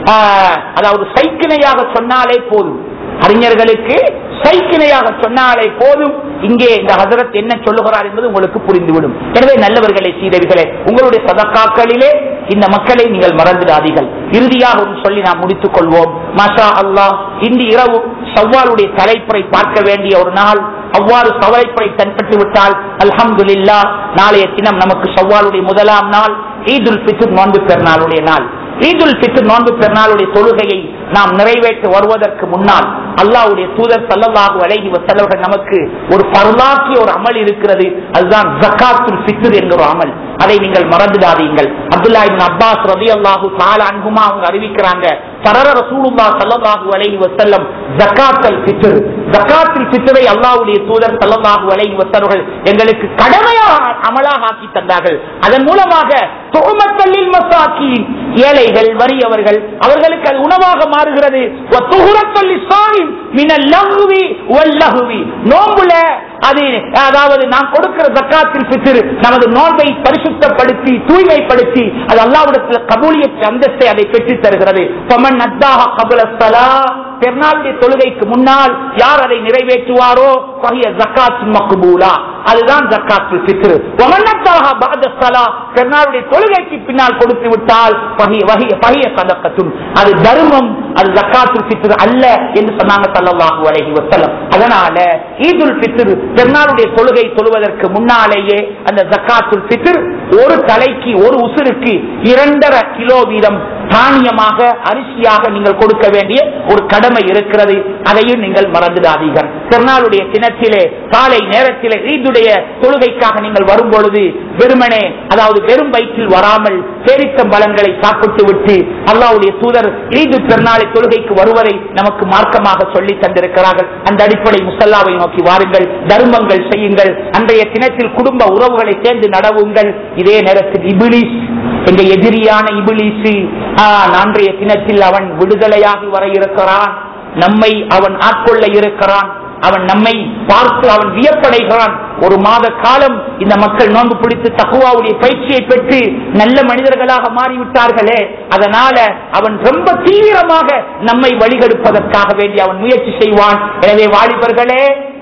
[SPEAKER 1] அதாவது சைக்கிணையாக சொன்னாலே போதும் அறிஞர்களுக்கு சைக்கிணையாக சொன்னாலே போதும் இங்கே இந்த ஹசரத் என்ன சொல்லுகிறார் என்பது உங்களுக்கு புரிந்துவிடும் எனவே நல்லவர்களை சீதவிகளே உங்களுடைய சதக்காக்களிலே இந்த மக்களை நீங்கள் மறந்துடாதீர்கள் இறுதியாக சொல்லி நாம் முடித்துக் கொள்வோம் மஷா அல்லாஹ் இன்று இரவு சவ்வாலுடைய தலைப்புரை பார்க்க வேண்டிய ஒரு நாள் அவ்வாறு சவலைப்புரை தென்பட்டு விட்டால் அல்ஹம்துலில்லா நாளைய தினம் நமக்கு சவ்வாலுடைய முதலாம் நாள் ஈதுல் பித்ர் நோன்பு பெருநாளுடைய நாள் ஈதுல் பித்ர் நோன்பு பெருநாளுடைய தொழுகையை நாம் நிறைவேற்ற வருவதற்கு முன்னால் அல்லாவுடைய தூதர் சல்லல்லாஹு அலைஹி வஸல்லவர்கள் நமக்கு ஒரு பரலாக்கிய ஒரு அமல் இருக்கிறது அதுதான் ஜக்காத்துல் ஃபித்ர் என்கிற ஒரு அமல் அதை நீங்கள் மறந்துடாதீங்கள் அப்துல்லா இப்னு அப்பாஸ் ரலியல்லாஹு தஆலா அன்ஹுமா அவங்க அறிவிக்கிறாங்க சரர ரசூலுல்லாஹ் ஸல்லல்லாஹு அலைஹி வஸல்லம் ஜக்காத்துல் ஃபித்ர் ஜக்காத்துல் ஃபித்ரை அல்லாஹ்வுடைய தூதர் ஸல்லல்லாஹு அலைஹி வஸல்லவர்கள் எங்களுக்கு கடமையாக அமலாக ஆக்கி தந்தார்கள் அதன் மூலமாக துஹமத்தல்லில் மசாக்கீன் ஏழைகள் வறியவர்கள் அவர்களுக்கு அது உணவாக மாறுகிறது வத்துஹுரத்தல் லிஸ்ஸாயிம் மினல் லஹ்வி வல் லஹ்வி நோம்புல அது அதாவது நாம் கொடுக்கிற ஜக்காத்தில் பித்திரு நமது நோன்பை பரிசுத்தப்படுத்தி தூய்மைப்படுத்தி அது அல்லாவிடத்தில் கபூலியத் அந்தஸ்தை அதை பெற்றுத் தருகிறது பமன் அத்தாஹ கபுல ஸலா பெருநாளுடைய தொழுகைக்கு முன்னால் யார் அதை நிறைவேற்றுவாரோ பகிய ஜக்காத் மக்பூலா அதுதான் ஜக்காத்துல் ஃபித்ர் வமன்னத்தாக பஅத ஸலா பெருநாளுடைய தொழுகைக்கு பின்னால் கொடுத்து விட்டால் பகிய வகிய பகிய சதக்கத்தும் அது தர்மம் அது ஜக்காத்துல் ஃபித்ர் அல்ல என்று சொன்னாங்க ஸல்லல்லாஹு அலைஹி வஸல்லம் அதனால ஈதுல் ஃபித்ர் பெருநாளுடைய தொழுகை தொழுவதற்கு முன்னாலேயே அந்த ஜக்காத்துல் ஃபித்ர் ஒரு தலைக்கு ஒரு உசுருக்கு இரண்டரை கிலோ வீதம் தானியமாக அரிசியாக நீங்கள் கொடுக்க வேண்டிய ஒரு கடமை இருக்கிறது அதையும் நீங்கள் மறந்துடாதீர்கள் பெருநாளுடைய தினத்திலே காலை நேரத்திலே ஈதுடைய தொழுகைக்காக நீங்கள் வரும் பொழுது வெறுமனே அதாவது வெறும் வயிற்றில் வராமல் பேரித்தம் பலன்களை சாப்பிட்டு விட்டு அல்லாவுடைய தூதர் ஈது பெருநாளை தொழுகைக்கு வருவதை நமக்கு மார்க்கமாக சொல்லி தந்திருக்கிறார்கள் அந்த அடிப்படை முசல்லாவை நோக்கி வாருங்கள் தர்மங்கள் செய்யுங்கள் அன்றைய தினத்தில் குடும்ப உறவுகளை சேர்ந்து நடவுங்கள் இதே நேரத்தில் இபிலிஸ் எங்க எதிரியான இபிலிசு அன்றைய தினத்தில் அவன் விடுதலையாகி வர இருக்கிறான் நம்மை அவன் ஆட்கொள்ள இருக்கிறான் அவன் நம்மை பார்த்து அவன் வியப்படைகிறான் ஒரு மாத காலம் இந்த மக்கள் நோன்பு பிடித்து தகுவாவுடைய பயிற்சியை பெற்று நல்ல மனிதர்களாக மாறிவிட்டார்களே அதனால அவன் ரொம்ப தீவிரமாக நம்மை வழிகெடுப்பதற்காக வேண்டி அவன் முயற்சி செய்வான் எனவே வாலிபர்களே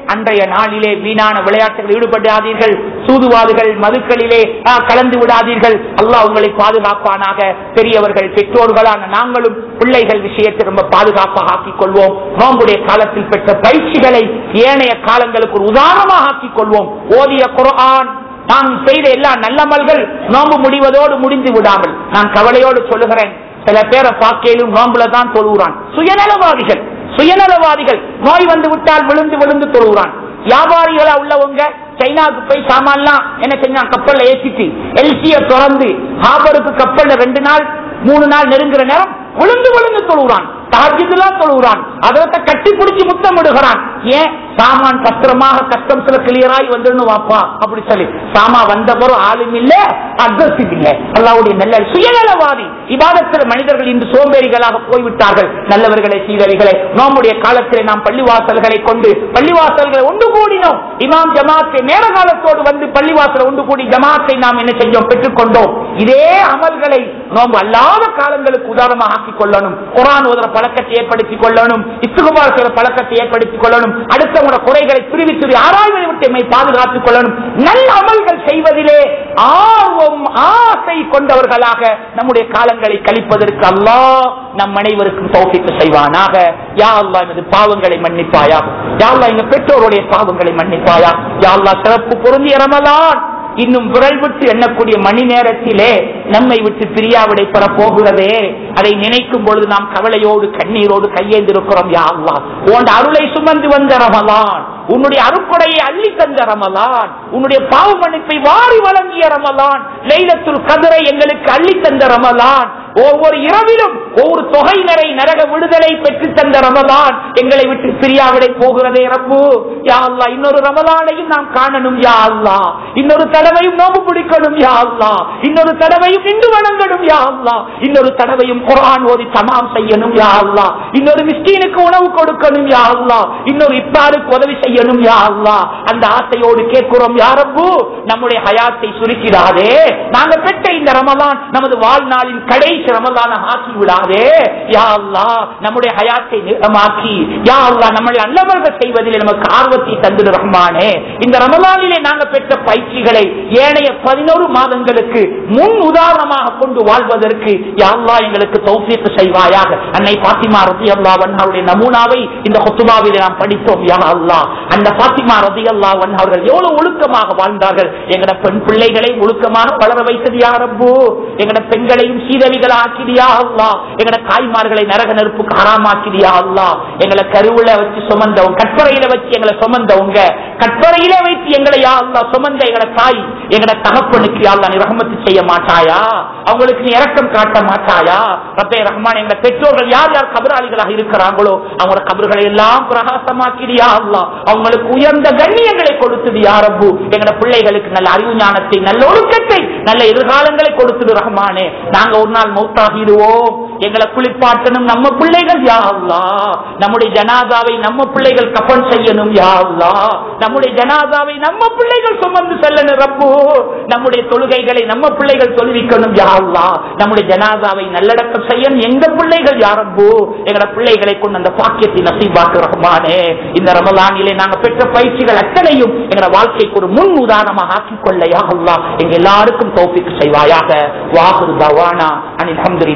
[SPEAKER 1] அன்றைய நாளிலே வீணான விளையாட்டுகள் ஈடுபடாதீர்கள் சூதுவாதுகள் மதுக்களிலே ஆ, கலந்து விடாதீர்கள் அல்லாஹ் உங்களை பாதுகாப்பானாக பெரியவர்கள் பெற்றோர்களான நாங்களும் பிள்ளைகள் விஷயத்தை ரொம்ப பாதுகாப்பாக ஆக்கிக் கொள்வோம் நோம்புடைய காலத்தில் பெற்ற பயிற்சிகளை ஏனைய காலங்களுக்கு ஒரு உதாரணமாக ஆக்கிக் கொள்வோம் ஓதிய குர்ஆன் நாம் செய்த எல்லா நல்லமல்கள் நோம்பு முடிவதோடு முடிந்து விடாமல் நான் கவலையோடு சொல்லுகிறேன் சில பேரை பார்க்கையிலும் நோம்புல தான் தொழுகிறான் சுயநலவாதிகள் சுயநலவாதிகள் நோய் வந்து விட்டால் விழுந்து விழுந்து தொழுகிறான் வியாபாரிகளா உள்ளவங்க சைனாவுக்கு போய் சாமான்லாம் என்ன செஞ்சான் கப்பல்ல ஏற்றிட்டு எல்சிய திறந்து ஹாபருக்கு கப்பல்ல ரெண்டு நாள் மூணு நாள் நெருங்குற நேரம் விழுந்து விழுந்து தொழுகிறான் தாஜிதுலாம் தொழுகிறான் அதத்தை கட்டி பிடிச்சு முத்தமிடுகிறான் ஏன் சாமான் பத்திரமாக கஸ்டம்ஸ்ல கிளியராய் வந்துடணும் வாப்பா அப்படி சொல்லி சாமா வந்த பிறகு ஆளும் இல்ல அட்ரஸிங் இல்ல அல்லாவுடைய நல்ல சுயநலவாதி இவாதத்தில் மனிதர்கள் இன்று சோம்பேறிகளாக போய்விட்டார்கள் நல்லவர்களை சீரறிகளை நோம்புடைய காலத்திலே நாம் பள்ளிவாசல்களை கொண்டு பள்ளிவாசல்களை ஒன்று கூடினோம் இமாம் ஜமாத்தை நேர காலத்தோடு வந்து பள்ளிவாசல் ஒன்று கூடி ஜமாத்தை நாம் என்ன செஞ்சோம் பெற்றுக்கொண்டோம் இதே அமல்களை நோம்பு அல்லாத காலங்களுக்கு உதாரணமாக ஆக்கிக் கொள்ளணும் குரான் ஓதுற பழக்கத்தை ஏற்படுத்திக் கொள்ளணும் இசுகுபார் செய்கிற பழக்கத்தை ஏற்படுத்திக் கொள்ளணும் அடுத்தவங்களோட குறைகளை துருவி துருவி ஆராய்வதை விட்டு எம்மை பாதுகாத்துக் கொள்ளணும் நல்ல அமல்கள் செய்வதிலே ஆர்வம் ஆசை கொண்டவர்களாக நம்முடைய காலங்களை கழிப்பதற்கு அல்லாஹ் நம் அனைவருக்கும் தௌஃபீக்கு செய்வானாக யா அல்லாஹ் எமது பாவங்களை மன்னிப்பாயா யா அல்லாஹ் எங்க பெற்றோருடைய பாவங்களை மன்னிப்பாயா யா அல்லாஹ் சிறப்பு பொருந்திய ரமலான் இன்னும் விரல் விட்டு எண்ணக்கூடிய மணி நேரத்திலே நம்மை விட்டு பிரியாவிடை பெற போகிறதே அதை நினைக்கும் பொழுது நாம் கவலையோடு கண்ணீரோடு கையேந்திருக்கிறோம் யா அல்லாஹ் உன் அருளை சுமந்து வந்த ரமலான் உன்னுடைய அருக்குடையை அள்ளி தந்த ரமலான் உன்னுடைய பாவ மன்னிப்பை வாரி வழங்கிய ரமலான் லைலத்துல் கதிரை எங்களுக்கு அள்ளி தந்த ரமலான் ஒவ்வொரு இரவிலும் ஒவ்வொரு தொகையினரை நரக விடுதலை பெற்று தந்த ரமலான் எங்களை விட்டு பிரியாவிடை போகிறதே ரப்பு யா அல்லாஹ் இன்னொரு ரமலானையும் நாம் காணணும் யா அல்லாஹ் இன்னொரு தடவையும் நோம்பு பிடிக்கணும் யா அல்லாஹ் இன்னொரு தடவையும் நின்று வணங்கணும் யா அல்லாஹ் இன்னொரு தடவையும் குர்ஆன் ஓதி தமாம் செய்யணும் யா அல்லாஹ் இன்னொரு மிஸ்கீனுக்கு உணவு கொடுக்கணும் யா அல்லாஹ் இன்னொரு இப்பாருக்கு உதவி செய்யணும் யா அல்லாஹ் அந்த ஆசையோடு கேட்கிறோம் யா ரப்பு நம்முடைய ஹயாத்தை சுருக்கிடாதே நாங்க பெற்ற இந்த ரமலான் நமது வாழ்நாளின் கடைசி ரமலான ஆக்கி விடாதே யா அல்லாஹ் நம்முடைய ஹயாத்தை நிறமாக்கி யா அல்லாஹ் நம்மளை அல்லவர்கள் செய்வதில் நமக்கு ஆர்வத்தை தந்து ரஹ்மானே இந்த ரமலானிலே நாங்க பெற்ற பயிற்சிகளை ஏனைய பதினோரு மாதங்களுக்கு முன் உதாரணமாக கொண்டு வாழ்வதற்கு யா அல்லாஹ் எங்களுக்கு தௌஃபீக் செய்வாயாக அன்னை பாத்திமா ரதி அல்லாஹ் அவருடைய நமூனாவை இந்த கொத்துபாவிலே நாம் படித்தோம் யா அல்லாஹ் அந்த பாத்திமா ரதி அல்லாஹ் அவர்கள் எவ்வளவு ஒழுக்கமாக வாழ்ந்தார்கள் எங்கட பெண் பிள்ளைகளை ஒழுக்கமாக வளர வைத்தது யா ரப்பு எங்கட பெண்களையும் சீதவிகள் ஆக்கிடியா அல்லா எங்கட தாய்மார்களை நரக நெருப்புக்கு ஹராமாக்கிடியா அல்லா எங்களை கருவுல வச்சு சுமந்தவங்க கற்பறையில வச்சு எங்களை சுமந்தவங்க கற்பறையில வைத்து எங்களை யா அல்லா சுமந்த எங்கட தாய் எங்கட தகப்பனுக்கு யா அல்லா நீ ரஹமத்து செய்ய மாட்டாயா அவங்களுக்கு நீ இரக்கம் காட்ட மாட்டாயா ரப்பே ரஹ்மான் எங்க பெற்றோர்கள் யார் யார் கபராளிகளாக இருக்கிறாங்களோ அவங்களோட கபர்களை எல்லாம் பிரகாசமாக்கிடியா அல்லா அவங்களுக்கு உயர்ந்த கண்ணியங்களை கொடுத்துடு யாரப்பு எங்கட பிள்ளைகளுக்கு நல்ல அறிவு ஞானத்தை நல்ல ஒழுக்கத்தை நல்ல எதிர்காலங்களை கொடுத்துடு ரஹ்மானே நாங்க ஒரு நாள் மௌத்தாகிடுவோம் எங்களை குளிப்பாட்டணும் நம்ம பிள்ளைகள் யா அல்லா நம்முடைய ஜனாதாவை நம்ம பிள்ளைகள் கப்பன் செய்யணும் யா அல்லா நம்முடைய ஜனாதாவை நம்ம பிள்ளைகள் சுமந்து செல்லணும் ரப்பு நம்முடைய தொழுகைகளை நம்ம பிள்ளைகள் தொழுவிக்கணும் யா அல்லா நம்முடைய ஜனாதாவை நல்லடக்கம் செய்யணும் எங்க பிள்ளைகள் யா ரப்பு எங்களோட பிள்ளைகளை கொண்டு அந்த பாக்கியத்தை நசீபாக்கு ரஹ்மானே இந்த ரமலானிலே நாங்க பெற்ற பயிற்சிகள் அத்தனையும் எங்களோட வாழ்க்கைக்கு ஒரு முன் உதாரணமாக ஆக்கிக் கொள்ள யா அல்லா எங்க எல்லாருக்கும் தோப்பிக்கு செய்வாயாக வாகுரு தவானா அனில்